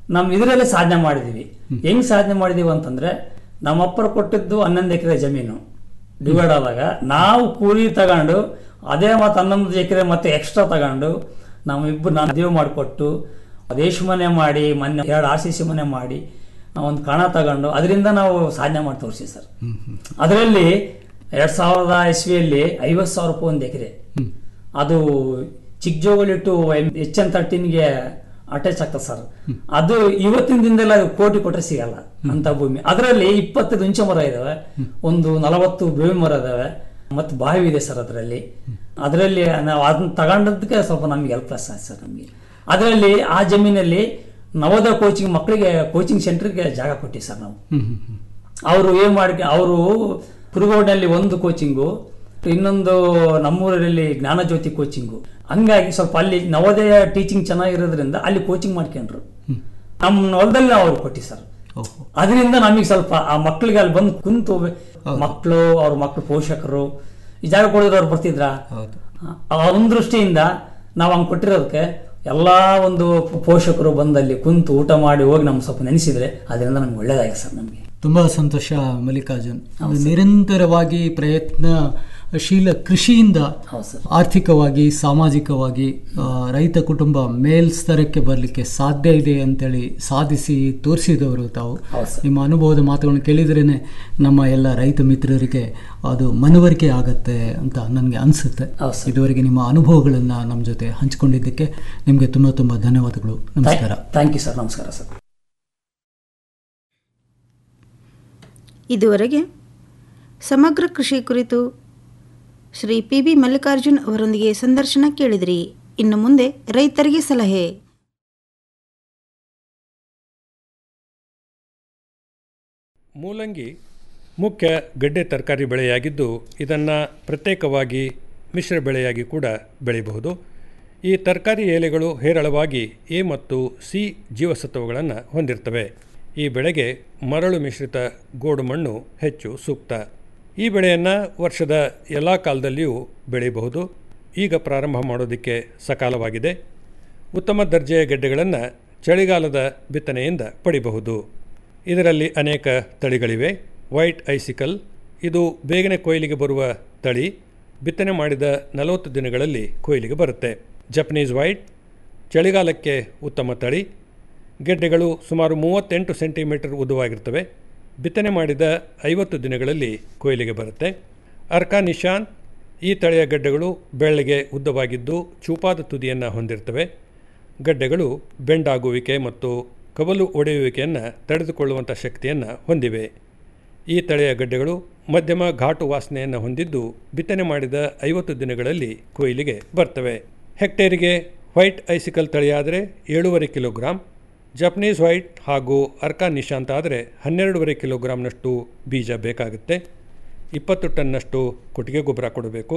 ನಮ್ಮ ಇದರಲ್ಲೇ ಸಾಧನೆ ಮಾಡಿದೀವಿ ಹೆಂಗ್ ಸಾಧನೆ ಮಾಡಿದೀವಿ ಅಂತಂದ್ರೆ ನಮ್ಮಪ್ಪರು ಕೊಟ್ಟಿದ್ದು ಹನ್ನೊಂದು ಎಕರೆ ಜಮೀನು ಡಿವೈಡ್ ಆದಾಗ ನಾವು ಕೂಲಿ ತಗೊಂಡು ಅದೇ ಮತ್ತೆ ಹನ್ನೊಂದು ಎಕರೆ ಮತ್ತೆ ಎಕ್ಸ್ಟ್ರಾ ತಗೊಂಡು ನಮ್ಮಿಬ್ಬರು ನಾನು ಮದುವೆ ಮಾಡಿಕೊಟ್ಟು ರೇಷ್ ಮನೆ ಮಾಡಿ ಮೊನ್ನೆ ಎರಡು ಆರ್ ಸಿ ಸಿ ಮನೆ ಮಾಡಿ ಒಂದು ಕಣ ತಗೊಂಡು ಅದರಿಂದ ನಾವು ಸಾಧನೆ ಮಾಡಿ ತೋರಿಸಿ ಸರ್ ಅದರಲ್ಲಿ ಎರಡ್ ಸಾವಿರದ ಇಸ್ವಿಯಲ್ಲಿ ಐವತ್ತು ಸಾವಿರ ರೂಪಾಯಿ ಒಂದು ಎಕರೆ ಅದು ಚಿಕ್ಕಜೋಗಳಿಟ್ಟು ಎಚ್ ಎನ್ ತರ್ಟೀನ್ಗೆ ಅಟ್ಯಾಚ್ ಆಗ್ತದೆ ಸರ್ ಅದು ಇವತ್ತಿನ ದಿನದಲ್ಲಿ ಅದು ಕೋಟಿ ಕೊಟ್ರೆ ಸಿಗಲ್ಲ ಅಂತ ಭೂಮಿ ಅದರಲ್ಲಿ ಇಪ್ಪತ್ತೈದು ಹುಂಚೆ ಮರ ಇದಾವೆ ಒಂದು ನಲವತ್ತು ಬೇವಿನ ಮರ ಇದಾವೆ ಮತ್ತು ಬಾವಿ ಇದೆ ಸರ್ ಅದರಲ್ಲಿ ಅದರಲ್ಲಿ ನಾವು ಅದನ್ನ ತಗೊಂಡದಕ್ಕೆ ಸ್ವಲ್ಪ ನಮಗೆ ಹೆಲ್ಪ್ ಪ್ಲಸ್ ಆಯ್ತು ಸರ್ ನಮಗೆ ಅದರಲ್ಲಿ ಆ ಜಮೀನಲ್ಲಿ ನವೋದಯ ಕೋಚಿಂಗ್ ಮಕ್ಕಳಿಗೆ ಕೋಚಿಂಗ್ ಸೆಂಟರ್ಗೆ ಜಾಗ ಕೊಟ್ಟಿವಿ ಸರ್ ನಾವು ಅವರು ಏನ್ ಮಾಡಿ ಅವರು ಕುರುಗೋಡಿನಲ್ಲಿ ಒಂದು ಕೋಚಿಂಗು ಇನ್ನೊಂದು ನಮ್ಮೂರಲ್ಲಿ ಜ್ಞಾನಜ್ಯೋತಿ ಕೋಚಿಂಗು ಹಂಗಾಗಿ ಸ್ವಲ್ಪ ಅಲ್ಲಿ ನವೋದಯ ಟೀಚಿಂಗ್ ಚೆನ್ನಾಗಿರೋದ್ರಿಂದ ಅಲ್ಲಿ ಕೋಚಿಂಗ್ ಮಾಡ್ಕೊಂಡ್ರು ನಮ್ಮ ಹೊಲದಲ್ಲಿ ಅವ್ರು ಕೊಟ್ಟಿ ಸರ್ ಅದರಿಂದ ನಮಗೆ ಸ್ವಲ್ಪ ಆ ಮಕ್ಕಳಿಗೆ ಅಲ್ಲಿ ಬಂದು ಕುಂತು ಮಕ್ಕಳು ಅವ್ರ ಮಕ್ಕಳು ಪೋಷಕರು ಈ ಜಾಗ ಕೊಡಿದ್ರೆ ಅವ್ರು ಬರ್ತಿದ್ರ ಆ ಒಂದು ದೃಷ್ಟಿಯಿಂದ ನಾವು ಹಂಗೆ ಕೊಟ್ಟಿರೋದಕ್ಕೆ ಎಲ್ಲಾ ಒಂದು ಪೋಷಕರು ಬಂದಲ್ಲಿ ಕುಂತು ಊಟ ಮಾಡಿ ಹೋಗಿ ನಮ್ಗೆ ಸ್ವಲ್ಪ ನೆನೆಸಿದ್ರೆ ಅದರಿಂದ ನಮ್ಗೆ ಒಳ್ಳೇದಾಗಿದೆ ಸರ್ ನಮಗೆ ತುಂಬ ಸಂತೋಷ ಮಲ್ಲಿಕಾರ್ಜುನ್ ನಿರಂತರವಾಗಿ ಪ್ರಯತ್ನಶೀಲ ಕೃಷಿಯಿಂದ ಆರ್ಥಿಕವಾಗಿ ಸಾಮಾಜಿಕವಾಗಿ ಆ, ರೈತ ಕುಟುಂಬ ಮೇಲ್ಸ್ತರಕ್ಕೆ ಬರಲಿಕ್ಕೆ ಸಾಧ್ಯ ಇದೆ ಅಂತೇಳಿ ಸಾಧಿಸಿ ತೋರಿಸಿದವರು ತಾವು ನಿಮ್ಮ ಅನುಭವದ ಮಾತುಗಳನ್ನು ಕೇಳಿದ್ರೇ ನಮ್ಮ ಎಲ್ಲ ರೈತ ಮಿತ್ರರಿಗೆ ಅದು ಮನವರಿಕೆ ಆಗತ್ತೆ ಅಂತ ನನಗೆ ಅನಿಸುತ್ತೆ ಇದುವರೆಗೆ ನಿಮ್ಮ ಅನುಭವಗಳನ್ನು ನಮ್ಮ ಜೊತೆ ಹಂಚಿಕೊಂಡಿದ್ದಕ್ಕೆ ನಿಮಗೆ ತುಂಬ ತುಂಬ ಧನ್ಯವಾದಗಳು ನಮಸ್ಕಾರ ಥ್ಯಾಂಕ್ ಯು ಸರ್ ನಮಸ್ಕಾರ ಸರ್ ಇದುವರೆಗೆ ಸಮಗ್ರ ಕೃಷಿ ಕುರಿತು ಶ್ರೀ ಪಿ ಬಿ ಮಲ್ಲಿಕಾರ್ಜುನ್ ಅವರೊಂದಿಗೆ ಸಂದರ್ಶನ ಕೇಳಿದಿರಿ ಇನ್ನು ಮುಂದೆ ರೈತರಿಗೆ ಸಲಹೆ ಮೂಲಂಗಿ ಮುಖ್ಯ ಗಡ್ಡೆ ತರಕಾರಿ ಬೆಳೆಯಾಗಿದ್ದು ಇದನ್ನು ಪ್ರತ್ಯೇಕವಾಗಿ ಮಿಶ್ರ ಬೆಳೆಯಾಗಿ ಕೂಡ ಬೆಳೆಯಬಹುದು ಈ ತರಕಾರಿ ಎಲೆಗಳು ಹೇರಳವಾಗಿ ಎ ಮತ್ತು ಸಿ ಜೀವಸತ್ವಗಳನ್ನು ಹೊಂದಿರ್ತವೆ ಈ ಬೆಳೆಗೆ ಮರಳು ಮಿಶ್ರಿತ ಗೋಡು ಮಣ್ಣು ಹೆಚ್ಚು ಸೂಕ್ತ ಈ ಬೆಳೆಯನ್ನು ವರ್ಷದ ಎಲ್ಲ ಕಾಲದಲ್ಲಿಯೂ ಬೆಳೆಯಬಹುದು ಈಗ ಪ್ರಾರಂಭ ಮಾಡೋದಕ್ಕೆ ಸಕಾಲವಾಗಿದೆ ಉತ್ತಮ ದರ್ಜೆಯ ಗೆಡ್ಡೆಗಳನ್ನು ಚಳಿಗಾಲದ ಬಿತ್ತನೆಯಿಂದ ಪಡಿಬಹುದು ಇದರಲ್ಲಿ ಅನೇಕ ತಳಿಗಳಿವೆ ವೈಟ್ ಐಸಿಕಲ್ ಇದು ಬೇಗನೆ ಕೊಯ್ಲಿಗೆ ಬರುವ ತಳಿ ಬಿತ್ತನೆ ಮಾಡಿದ ನಲವತ್ತು ದಿನಗಳಲ್ಲಿ ಕೊಯ್ಲಿಗೆ ಬರುತ್ತೆ ಜಪನೀಸ್ ವೈಟ್ ಚಳಿಗಾಲಕ್ಕೆ ಉತ್ತಮ ತಳಿ ಗೆಡ್ಡೆಗಳು ಸುಮಾರು ಮೂವತ್ತೆಂಟು ಸೆಂಟಿಮೀಟರ್ ಉದ್ದವಾಗಿರ್ತವೆ ಬಿತ್ತನೆ ಮಾಡಿದ ಐವತ್ತು ದಿನಗಳಲ್ಲಿ ಕೊಯ್ಲಿಗೆ ಬರುತ್ತೆ ಅರ್ಕಾ ನಿಶಾನ್ ಈ ತಳಿಯ ಗಡ್ಡೆಗಳು ಬೆಳ್ಳಗೆ ಉದ್ದವಾಗಿದ್ದು ಚೂಪಾದ ತುದಿಯನ್ನು ಹೊಂದಿರ್ತವೆ ಗಡ್ಡೆಗಳು ಬೆಂಡಾಗುವಿಕೆ ಮತ್ತು ಕವಲು ಒಡೆಯುವಿಕೆಯನ್ನು ತಡೆದುಕೊಳ್ಳುವಂಥ ಶಕ್ತಿಯನ್ನು ಹೊಂದಿವೆ ಈ ತಳಿಯ ಗಡ್ಡೆಗಳು ಮಧ್ಯಮ ಘಾಟು ವಾಸನೆಯನ್ನು ಹೊಂದಿದ್ದು ಬಿತ್ತನೆ ಮಾಡಿದ ಐವತ್ತು ದಿನಗಳಲ್ಲಿ ಕೊಯ್ಲಿಗೆ ಬರ್ತವೆ ಹೆಕ್ಟೇರಿಗೆ ವೈಟ್ ಐಸಿಕಲ್ ತಳಿಯಾದರೆ ಏಳೂವರೆ ಕಿಲೋಗ್ರಾಮ್ ಜಪನೀಸ್ ವೈಟ್ ಹಾಗೂ ಅರ್ಕಾ ನಿಶಾಂತ ಆದರೆ ಹನ್ನೆರಡೂವರೆ ಕಿಲೋಗ್ರಾಮ್ನಷ್ಟು ಬೀಜ ಬೇಕಾಗುತ್ತೆ ಇಪ್ಪತ್ತು ಟನ್ನಷ್ಟು ಕೊಟ್ಟಿಗೆ ಗೊಬ್ಬರ ಕೊಡಬೇಕು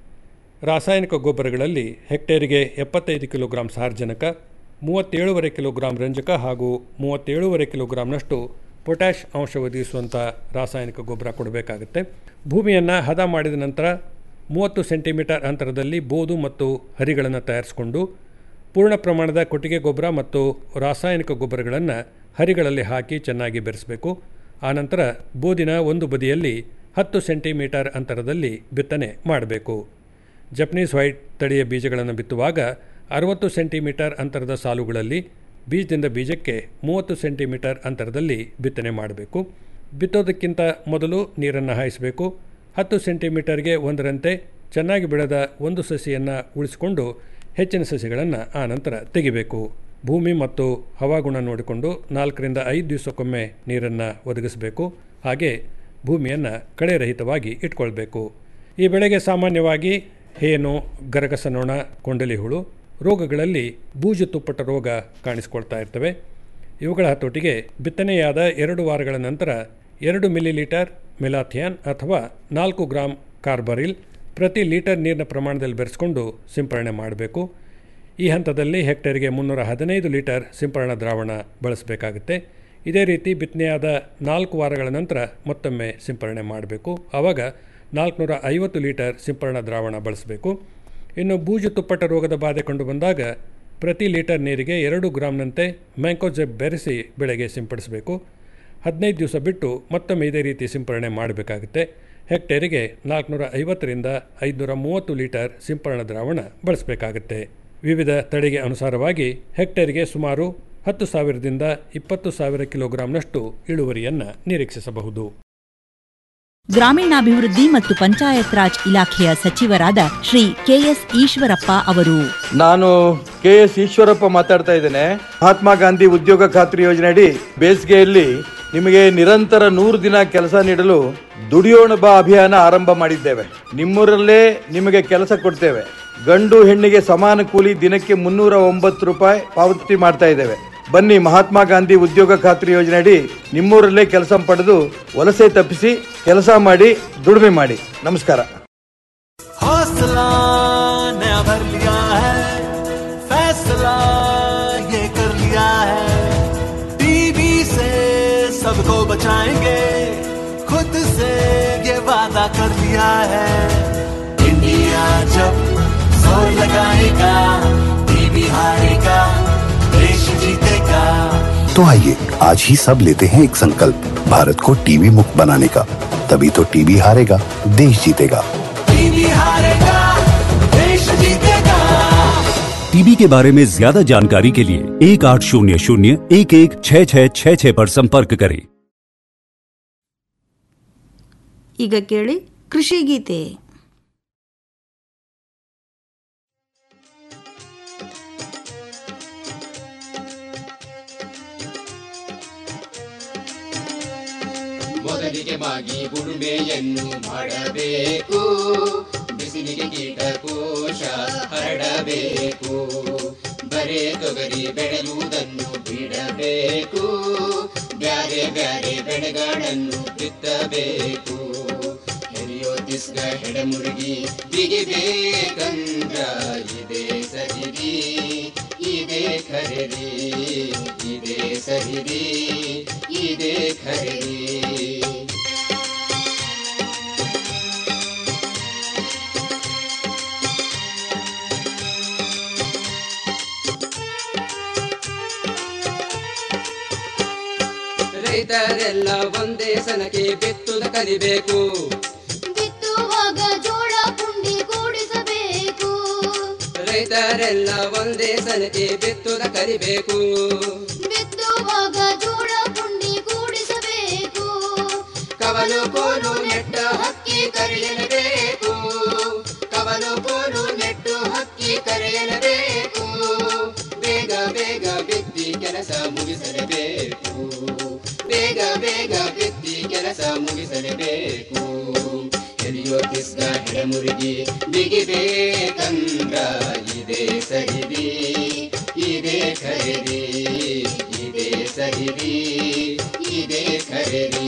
ರಾಸಾಯನಿಕ ಗೊಬ್ಬರಗಳಲ್ಲಿ ಹೆಕ್ಟೇರಿಗೆ ಎಪ್ಪತ್ತೈದು ಕಿಲೋಗ್ರಾಂ ಸಾರ್ವಜನಕ ಮೂವತ್ತೇಳುವರೆ ಕಿಲೋಗ್ರಾಂ ರಂಜಕ ಹಾಗೂ ಮೂವತ್ತೇಳುವರೆ ಕಿಲೋಗ್ರಾಂನಷ್ಟು ಪೊಟ್ಯಾಷ್ ಅಂಶ ಒದಗಿಸುವಂಥ ರಾಸಾಯನಿಕ ಗೊಬ್ಬರ ಕೊಡಬೇಕಾಗುತ್ತೆ ಭೂಮಿಯನ್ನು ಹದ ಮಾಡಿದ ನಂತರ ಮೂವತ್ತು ಸೆಂಟಿಮೀಟರ್ ಅಂತರದಲ್ಲಿ ಬೋದು ಮತ್ತು ಹರಿಗಳನ್ನು ತಯಾರಿಸಿಕೊಂಡು ಪೂರ್ಣ ಪ್ರಮಾಣದ ಕೊಟ್ಟಿಗೆ ಗೊಬ್ಬರ ಮತ್ತು ರಾಸಾಯನಿಕ ಗೊಬ್ಬರಗಳನ್ನು ಹರಿಗಳಲ್ಲಿ ಹಾಕಿ ಚೆನ್ನಾಗಿ ಬೆರೆಸಬೇಕು ಆನಂತರ ಬೋದಿನ ಒಂದು ಬದಿಯಲ್ಲಿ ಹತ್ತು ಸೆಂಟಿಮೀಟರ್ ಅಂತರದಲ್ಲಿ ಬಿತ್ತನೆ ಮಾಡಬೇಕು ಜಪನೀಸ್ ವೈಟ್ ತಳಿಯ ಬೀಜಗಳನ್ನು ಬಿತ್ತುವಾಗ ಅರವತ್ತು ಸೆಂಟಿಮೀಟರ್ ಅಂತರದ ಸಾಲುಗಳಲ್ಲಿ ಬೀಜದಿಂದ ಬೀಜಕ್ಕೆ ಮೂವತ್ತು ಸೆಂಟಿಮೀಟರ್ ಅಂತರದಲ್ಲಿ ಬಿತ್ತನೆ ಮಾಡಬೇಕು ಬಿತ್ತೋದಕ್ಕಿಂತ ಮೊದಲು ನೀರನ್ನು ಹಾಯಿಸಬೇಕು ಹತ್ತು ಸೆಂಟಿಮೀಟರ್ಗೆ ಒಂದರಂತೆ ಚೆನ್ನಾಗಿ ಬೆಳೆದ ಒಂದು ಸಸಿಯನ್ನು ಉಳಿಸಿಕೊಂಡು ಹೆಚ್ಚಿನ ಸಸಿಗಳನ್ನು ಆ ನಂತರ ತೆಗಿಬೇಕು ಭೂಮಿ ಮತ್ತು ಹವಾಗುಣ ನೋಡಿಕೊಂಡು ನಾಲ್ಕರಿಂದ ಐದು ದಿವಸಕ್ಕೊಮ್ಮೆ ನೀರನ್ನು ಒದಗಿಸಬೇಕು ಹಾಗೆ ಭೂಮಿಯನ್ನು ಕಳೆರಹಿತವಾಗಿ ಇಟ್ಕೊಳ್ಬೇಕು ಈ ಬೆಳೆಗೆ ಸಾಮಾನ್ಯವಾಗಿ ಹೇನು ಗರಗಸ ನೊಣ ಕೊಂಡಲಿ ಹುಳು ರೋಗಗಳಲ್ಲಿ ಬೂಜು ತುಪ್ಪಟ ರೋಗ ಕಾಣಿಸಿಕೊಳ್ತಾ ಇರ್ತವೆ ಇವುಗಳ ಹತೋಟಿಗೆ ಬಿತ್ತನೆಯಾದ ಎರಡು ವಾರಗಳ ನಂತರ ಎರಡು ಮಿಲಿಲೀಟರ್ ಮೆಲಾಥಿಯಾನ್ ಅಥವಾ ನಾಲ್ಕು ಗ್ರಾಂ ಕಾರ್ಬರಿಲ್ ಪ್ರತಿ ಲೀಟರ್ ನೀರಿನ ಪ್ರಮಾಣದಲ್ಲಿ ಬೆರೆಸ್ಕೊಂಡು ಸಿಂಪರಣೆ ಮಾಡಬೇಕು ಈ ಹಂತದಲ್ಲಿ ಹೆಕ್ಟೇರ್ಗೆ ಮುನ್ನೂರ ಹದಿನೈದು ಲೀಟರ್ ಸಿಂಪರಣಾ ದ್ರಾವಣ ಬಳಸಬೇಕಾಗುತ್ತೆ ಇದೇ ರೀತಿ ಬಿತ್ತನೆಯಾದ ನಾಲ್ಕು ವಾರಗಳ ನಂತರ ಮತ್ತೊಮ್ಮೆ ಸಿಂಪರಣೆ ಮಾಡಬೇಕು ಆವಾಗ ನಾಲ್ಕುನೂರ ಐವತ್ತು ಲೀಟರ್ ಸಿಂಪರಣಾ ದ್ರಾವಣ ಬಳಸಬೇಕು ಇನ್ನು ಬೂಜು ತುಪ್ಪಟ ರೋಗದ ಬಾಧೆ ಕಂಡು ಬಂದಾಗ ಪ್ರತಿ ಲೀಟರ್ ನೀರಿಗೆ ಎರಡು ಗ್ರಾಮ್ನಂತೆ ಮ್ಯಾಂಕೋಜೆಬ್ ಬೆರೆಸಿ ಬೆಳೆಗೆ ಸಿಂಪಡಿಸಬೇಕು ಹದಿನೈದು ದಿವಸ ಬಿಟ್ಟು ಮತ್ತೊಮ್ಮೆ ಇದೇ ರೀತಿ ಸಿಂಪರಣೆ ಮಾಡಬೇಕಾಗುತ್ತೆ ಹೆಕ್ಟೇರಿಗೆ ನಾಲ್ಕುನೂರ ಐವತ್ತರಿಂದ ಐದುನೂರ ಮೂವತ್ತು ಲೀಟರ್ ಸಿಂಪರಣಾ ದ್ರಾವಣ ಬಳಸಬೇಕಾಗುತ್ತೆ ವಿವಿಧ ತಳಿಗೆ ಅನುಸಾರವಾಗಿ ಹೆಕ್ಟೇರಿಗೆ ಸುಮಾರು ಹತ್ತು ಸಾವಿರದಿಂದ ಇಪ್ಪತ್ತು ಸಾವಿರ ಕಿಲೋಗ್ರಾಂನಷ್ಟು ಇಳುವರಿಯನ್ನು ನಿರೀಕ್ಷಿಸಬಹುದು ಗ್ರಾಮೀಣಾಭಿವೃದ್ಧಿ ಮತ್ತು ಪಂಚಾಯತ್ ರಾಜ್ ಇಲಾಖೆಯ ಸಚಿವರಾದ ಶ್ರೀ ಕೆಎಸ್ ಈಶ್ವರಪ್ಪ ಅವರು ನಾನು ಕೆ ಎಸ್ ಈಶ್ವರಪ್ಪ ಮಾತಾಡ್ತಾ ಇದ್ದೇನೆ ಮಹಾತ್ಮ ಗಾಂಧಿ ಉದ್ಯೋಗ ಖಾತ್ರಿ ಯೋಜನೆ ಅಡಿ ಬೇಸಿಗೆಯಲ್ಲಿ ನಿಮಗೆ ನಿರಂತರ ನೂರು ದಿನ ಕೆಲಸ ನೀಡಲು ದುಡಿಯೋಣ ಬಾ ಅಭಿಯಾನ ಆರಂಭ ಮಾಡಿದ್ದೇವೆ ನಿಮ್ಮೂರಲ್ಲೇ ನಿಮಗೆ ಕೆಲಸ ಕೊಡ್ತೇವೆ ಗಂಡು ಹೆಣ್ಣಿಗೆ ಸಮಾನ ಕೂಲಿ ದಿನಕ್ಕೆ ಮುನ್ನೂರ ಒಂಬತ್ತು ರೂಪಾಯಿ ಪಾವತಿ ಮಾಡ್ತಾ ಇದ್ದೇವೆ ಬನ್ನಿ ಮಹಾತ್ಮ ಗಾಂಧಿ ಉದ್ಯೋಗ ಖಾತ್ರಿ ಯೋಜನೆ ಅಡಿ ನಿಮ್ಮೂರಲ್ಲೇ ಕೆಲಸ ಪಡೆದು ವಲಸೆ ತಪ್ಪಿಸಿ ಕೆಲಸ ಮಾಡಿ ದುಡಿಮೆ ಮಾಡಿ ನಮಸ್ಕಾರ हौसला नया भर लिया है फैसला ये कर लिया है टीबी से सबको बचाएंगे खुद से ये वादा कर लिया है इंडिया जब जोर लगाएगा टीबी हारेगा देश जीतेगा तो आइए आज ही सब लेते हैं एक संकल्प भारत को टीबी मुक्त बनाने का तभी तो टीबी हारेगा देश जीतेगा टीबी हारेगा देश जीतेगा टीबी के बारे में ज्यादा जानकारी के लिए एक आठ शून्य शून्य एक एक छः छः छः छः पर संपर्क करें ಈಗ ಕೇಳಿ ಕೃಷಿ ಗೀತೆ ಮೊದಲಿಗೆ ಮಾಗಿ ಉಳುಮೆಯನ್ನು ಮಾಡಬೇಕು ಬಿಸಿಲಿಗೆ ಕೀಟಕೋಶ ಹರಡಬೇಕು ಬರೇ ತೊಗರಿ ಬೆಳೆಯುವುದನ್ನು ಬಿಡಬೇಕು ಬ್ಯಾರೆ ಬ್ಯಾರೆ ಬೆಳೆಗಳನ್ನು ಬಿತ್ತಬೇಕು ಹೆರಿಯೋ ತಿಸ್ಗ ಹೆಡಮುರುಗಿ ಬಿಗಿಬೇಕಂದ್ರ ಇದೇ ಸರಿರಿ ಇದೇ ಖರೀರಿ ಇದೇ ಸರಿರಿ ಇದೇ ಖರೀರಿ ರೈತರೆಲ್ಲ ಒಂದೇ ಸನಕ್ಕೆ ಬಿತ್ತುದ ಕಲಿಬೇಕು ಬಿತ್ತುವಾಗ ಜೋಳ ಪುಂಡಿ ಕೂಡಿಸಬೇಕು ರೈತರೆಲ್ಲ ಒಂದೇ ಸನಕ್ಕೆ ಬಿತ್ತುದ ಕಲಿಬೇಕು ಬಿತ್ತುವಾಗ ಜೋಳ ಪುಂಡಿ ಕೂಡಿಸಬೇಕು ಕವಲು ಕೋಲು ನೆಟ್ಟ ಹಕ್ಕಿ ಕರೆಯಲೇಬೇಕು ಕವಲು ಕೋಲು ನೆಟ್ಟು ಹಕ್ಕಿ ಕರೆಯಲೇಬೇಕು ಬೇಗ ಬೇಗ ಬಿತ್ತಿ ಕೆಲಸ ಮುಗಿಸಲೇಬೇಕು ಬೇಗ ಬೇಗ ಬಿತ್ತಿ ಕೆಲಸ ಮುಗಿಸಲೇಬೇಕು ಎಲಿಯೋ ಕಿಸ್ಗ ಹೆಡಮುರುಗಿ ಬಿಗಿಬೇಕಂದ್ರ ಇದೇ ಸರಿದಿ ಇದೇ ಖರೀದಿ ಇದೇ ಸರಿದಿ ಇದೇ ಖರೀದಿ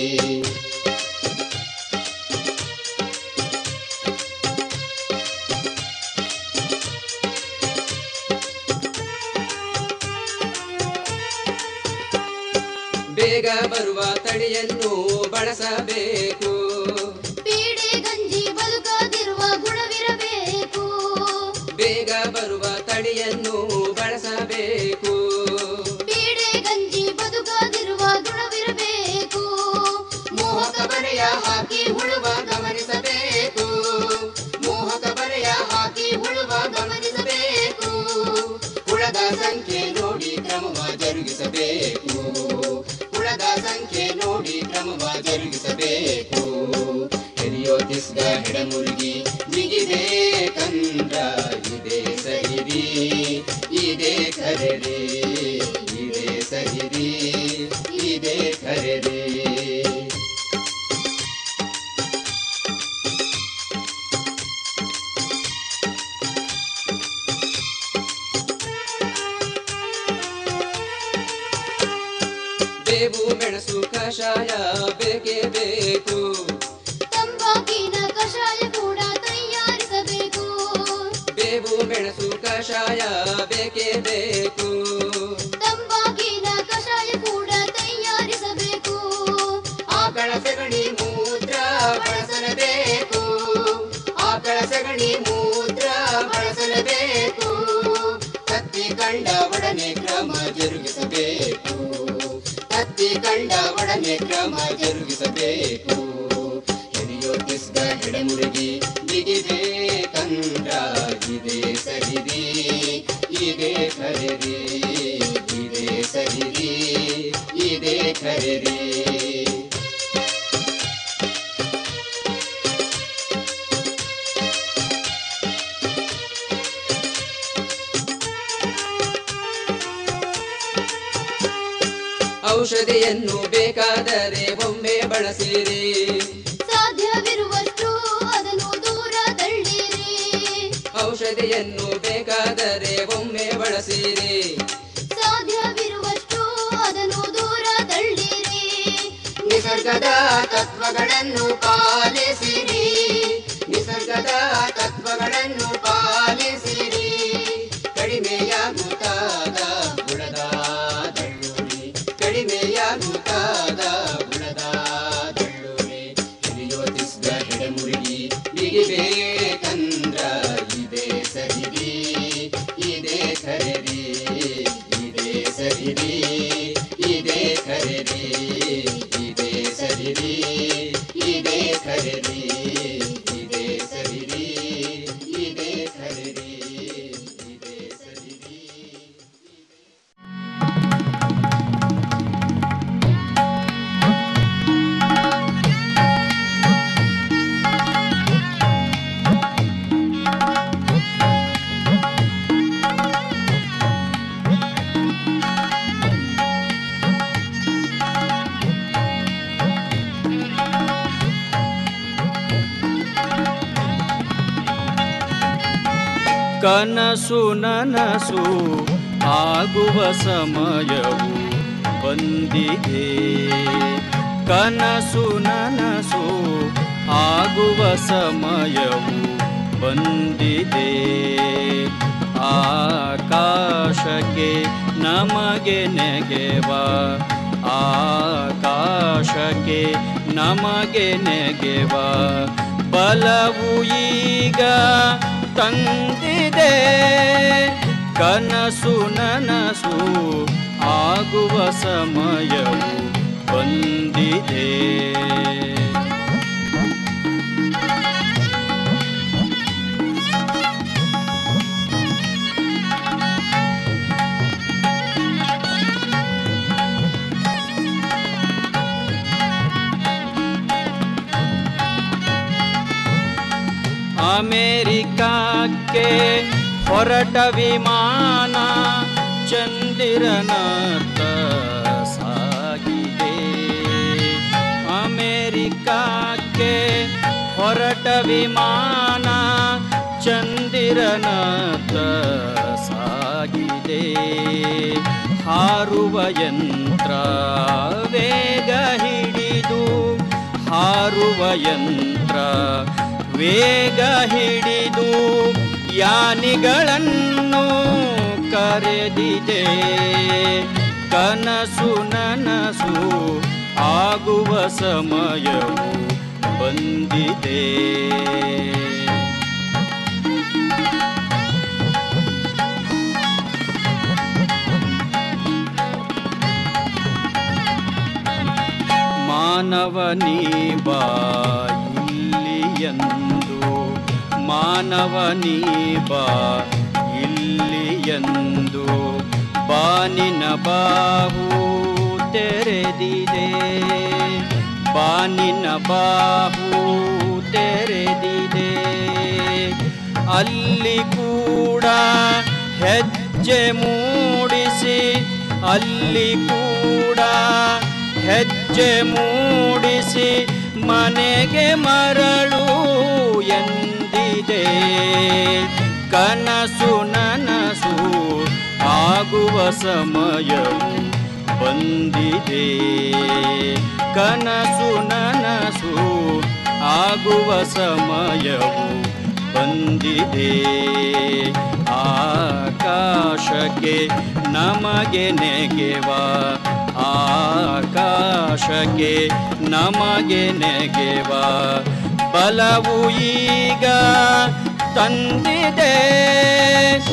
ಬೇಗ ಬರುವ ತಳಿಯನ್ನು ಬಳಸಬೇಕು ಪೀಡೆ ಗಂಜಿ ಬದುಕದಿರುವ ಗುಣವಿರಬೇಕು ಬೇಗ ಬರುವ ತಳಿಯನ್ನು ಬಳಸಬೇಕು ಪೀಡೆ ಗಂಜಿ ಬದುಕದಿರುವ ಗುಣವಿರಬೇಕು ಮೋಹಕ ಬರೆಯ ಹಾಕಿ ಹುಳುವ ಗಮನಿಸಬೇಕು ಮೋಹಕ ಬರೆಯ ಹಾಕಿ ಹುಳುವ ಗಮನಿಸಬೇಕು ಹುಳದ ಸಂಖ್ಯೆ ನೋಡಿ ಕ್ರಮವ ಜರುಗಿಸಬೇಕು ಹುಳದ ಸಂಖ್ಯೆ ನೋಡಿ ಕ್ರಮವ ಜರುಗಿಸಬೇಕು ಎಲಿಯೋ ತಿಸ್ಗ ಹೆಡಮುರುಗಿ ಬಿಗಿಬೇಕಂದ್ರ ಇದೇ ಸಹಿರಿ ಇದೇ ಖರೀರಿ ಇದೇ ಸಹಿರಿ ಇದೇ ಖರೀರಿ ಬೇವು ಮೆಣಸು ಕಷಾಯ ಬೇಕೇ ಬೇಕು ತಂಬಾಕಿನ ಕಷಾಯ ಕೂಡ ತಯಾರಿಸಬೇಕು ಬೇವು ಮೆಣಸು ಕಷಾಯ ಬೇಕೇ ಬೇಕು ತಂಬಾಕಿನ ಕಷಾಯ ಕೂಡ ತಯಾರಿಸಬೇಕು ಆಕಳ ಸಗಣಿ ಮೂತ್ರ ಬಳಸಲೇಬೇಕು ಆಕಳ ಸಗಣಿ ಮೂತ್ರ ಬಳಸಲೇಬೇಕು ಕತ್ತಿ ಕಡಿಮೆ ಕ್ರಮ ಜರುಗಿಸಬೇಕು ಹಿರಿಯೋತಿಸ್ಗ ಹೆಡಮುರುಗಿ ಬಿಗಿಬೇಕಂದ್ರ ಇದೇ ಸರಿದಿ ಇದೇ ಖರೀದಿ ಇದೇ ಸರಿದಿ ಇದೇ ಖರೀದಿ ಔಷಧಿಯನ್ನು ಬೇಕಾದರೆ ಒಮ್ಮೆ ಬಳಸಿರಿ ಸಾಧ್ಯವಿರುವಷ್ಟು ಅದನ್ನು ದೂರ ತಳ್ಳಿರಿ ಔಷಧಿಯನ್ನು ಬೇಕಾದರೆ ಒಮ್ಮೆ ಬಳಸಿರಿ ಸಾಧ್ಯವಿರುವಷ್ಟು ಅದನ್ನು ದೂರ ತಳ್ಳಿರಿ ನಿಸರ್ಗದ ತತ್ವಗಳನ್ನು ಪಾಲಿಸಿರಿ ನಿಸರ್ಗದ ತತ್ವಗಳನ್ನು ಪಾಲಿಸಿರಿ ಕಡಿಮೆಯಾಗುತ್ತಾದ ಬುಡದ ದಳ್ಳುರಿ ಕಡಿಮೆಯಾಗುತ್ತಾದ ಬುಡದ ದಳ್ಳುರಿ ಹಿರಿಯೋತಿಸ್ಗ ಹೆಡಮುರುಗಿ ಬಿಗಿಬೇಕಂದ್ರ ಇದೇ ಸರಿದಿ ಇದೇ ಖರೀದಿ ಇದೇ ಸರಿದಿ ಇದೇ ಖರೀದಿ ಇದೇ ಸರಿದಿ ಇದೇ ಖರೀದಿ ಇದೇ ಸರಿದಿ ಇದೇ ಖರೀದಿ ಇದೇ ಸರಿದಿ ಕನಸು ನನಸು ಆಗುವ ಸಮಯವು ಬಂದಿದೆ ಕನಸು ನನಸು ಆಗುವ ಸಮಯವು ಬಂದಿದೆ ಆಕಾಶಕ್ಕೆ ನಮಗೆ ನೆಗೆವ ಆಕಾಶಕ್ಕೆ ನಮಗೆ ನೆಗೆವ ಬಲವು ಈಗ ತಂದಿದೆ ಕನಸು ನನಸು ಆಗುವ ಸಮಯವು ಬಂದಿದೆ ಅಮೆರಿಕಕ್ಕೆ ಹೊರಟ ವಿಮಾನ ಚಂದಿರನತ್ತ ಸಾಗಿದೆ ಅಮೆರಿಕಕ್ಕೆ ಹೊರಟ ವಿಮಾನ ಚಂದಿರನತ್ತ ಸಾಗಿದೆ ಹಾರುವ ಯಂತ್ರ ವೇಗ ಹಿಡಿದು ಹಾರುವ ಯಂತ್ರ ವೇಗ ಹಿಡಿದು ಯಾನಿಗಳನ್ನು ಕರೆದಿದೆ ಕನಸು ನನಸು ಆಗುವ ಸಮಯವು ಬಂದಿದೆ ಮಾನವನೀ ಬಾ ಇಲ್ಲಿಯಂದು ಮಾನವನೀ ಬಾ ಇಲ್ಲಿಯಂದು ಬಾನಿನ ಬಾಹು ತೆರೆದಿದೆ ಬಾನಿನ ಬಾಹು ತೆರೆದಿದೆ ಅಲ್ಲಿ ಕೂಡ ಹೆಜ್ಜೆ ಮೂಡಿಸಿ ಅಲ್ಲಿ ಕೂಡ ಹೆಜ್ಜೆ ಮೂಡಿಸಿ ಮನೆಗೆ ಮರಳು ಎಂದಿದೆ ಕನಸು ನನಸು ಆಗುವ ಸಮಯವು ಬಂದಿದೆ ಕನಸು ನನಸು ಆಗುವ ಸಮಯವು ಬಂದಿದೆ ಆಕಾಶಕ್ಕೆ ನಮಗೆ ನೆಗೆವ ಆಕಾಶಕ್ಕೆ ನಮಗೆ ನೆಗೆವ ಬಲವು ಈಗ ತಂದಿದೆ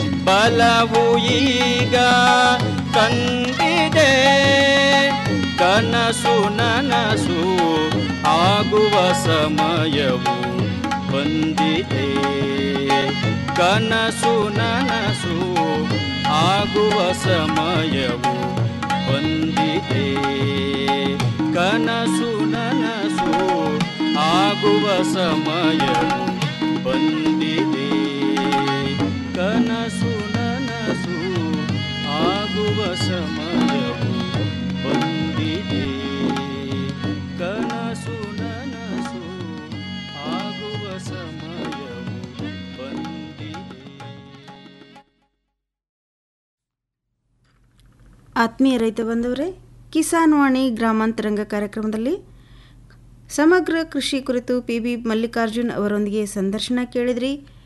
ಬಲವು ಈಗ ತಂದಿದೆ ಕನಸು ನನಸು ಆಗುವ ಸಮಯವು ಬಂದಿದೆ ಕನಸು ನನಸು ಆಗುವ ಸಮಯವು ಬಂದಿದೆ ಕನಸು ನನಸು ಆಗುವ ಸಮಯವು ಬಂದಿದೆ ಕನಸು ನನಸು ಆಗುವ ಸಮಯವು ಬಂದಿದೆ ಕನಸು ನನಸು ಆಗುವ ಸಮಯವು ಬಂದಿದೆ ಆತ್ಮೀಯ ರೈತ ಬಂಧುವರೇ ಕಿಸಾನ್ ವಾಣಿ ಗ್ರಾಮಾಂತರಂಗ ಕಾರ್ಯಕ್ರಮದಲ್ಲಿ ಸಮಗ್ರ ಕೃಷಿ ಕುರಿತು ಪಿ ಬಿ ಮಲ್ಲಿಕಾರ್ಜುನ್ ಅವರೊಂದಿಗೆ ಸಂದರ್ಶನ ಕೇಳಿದ್ರಿ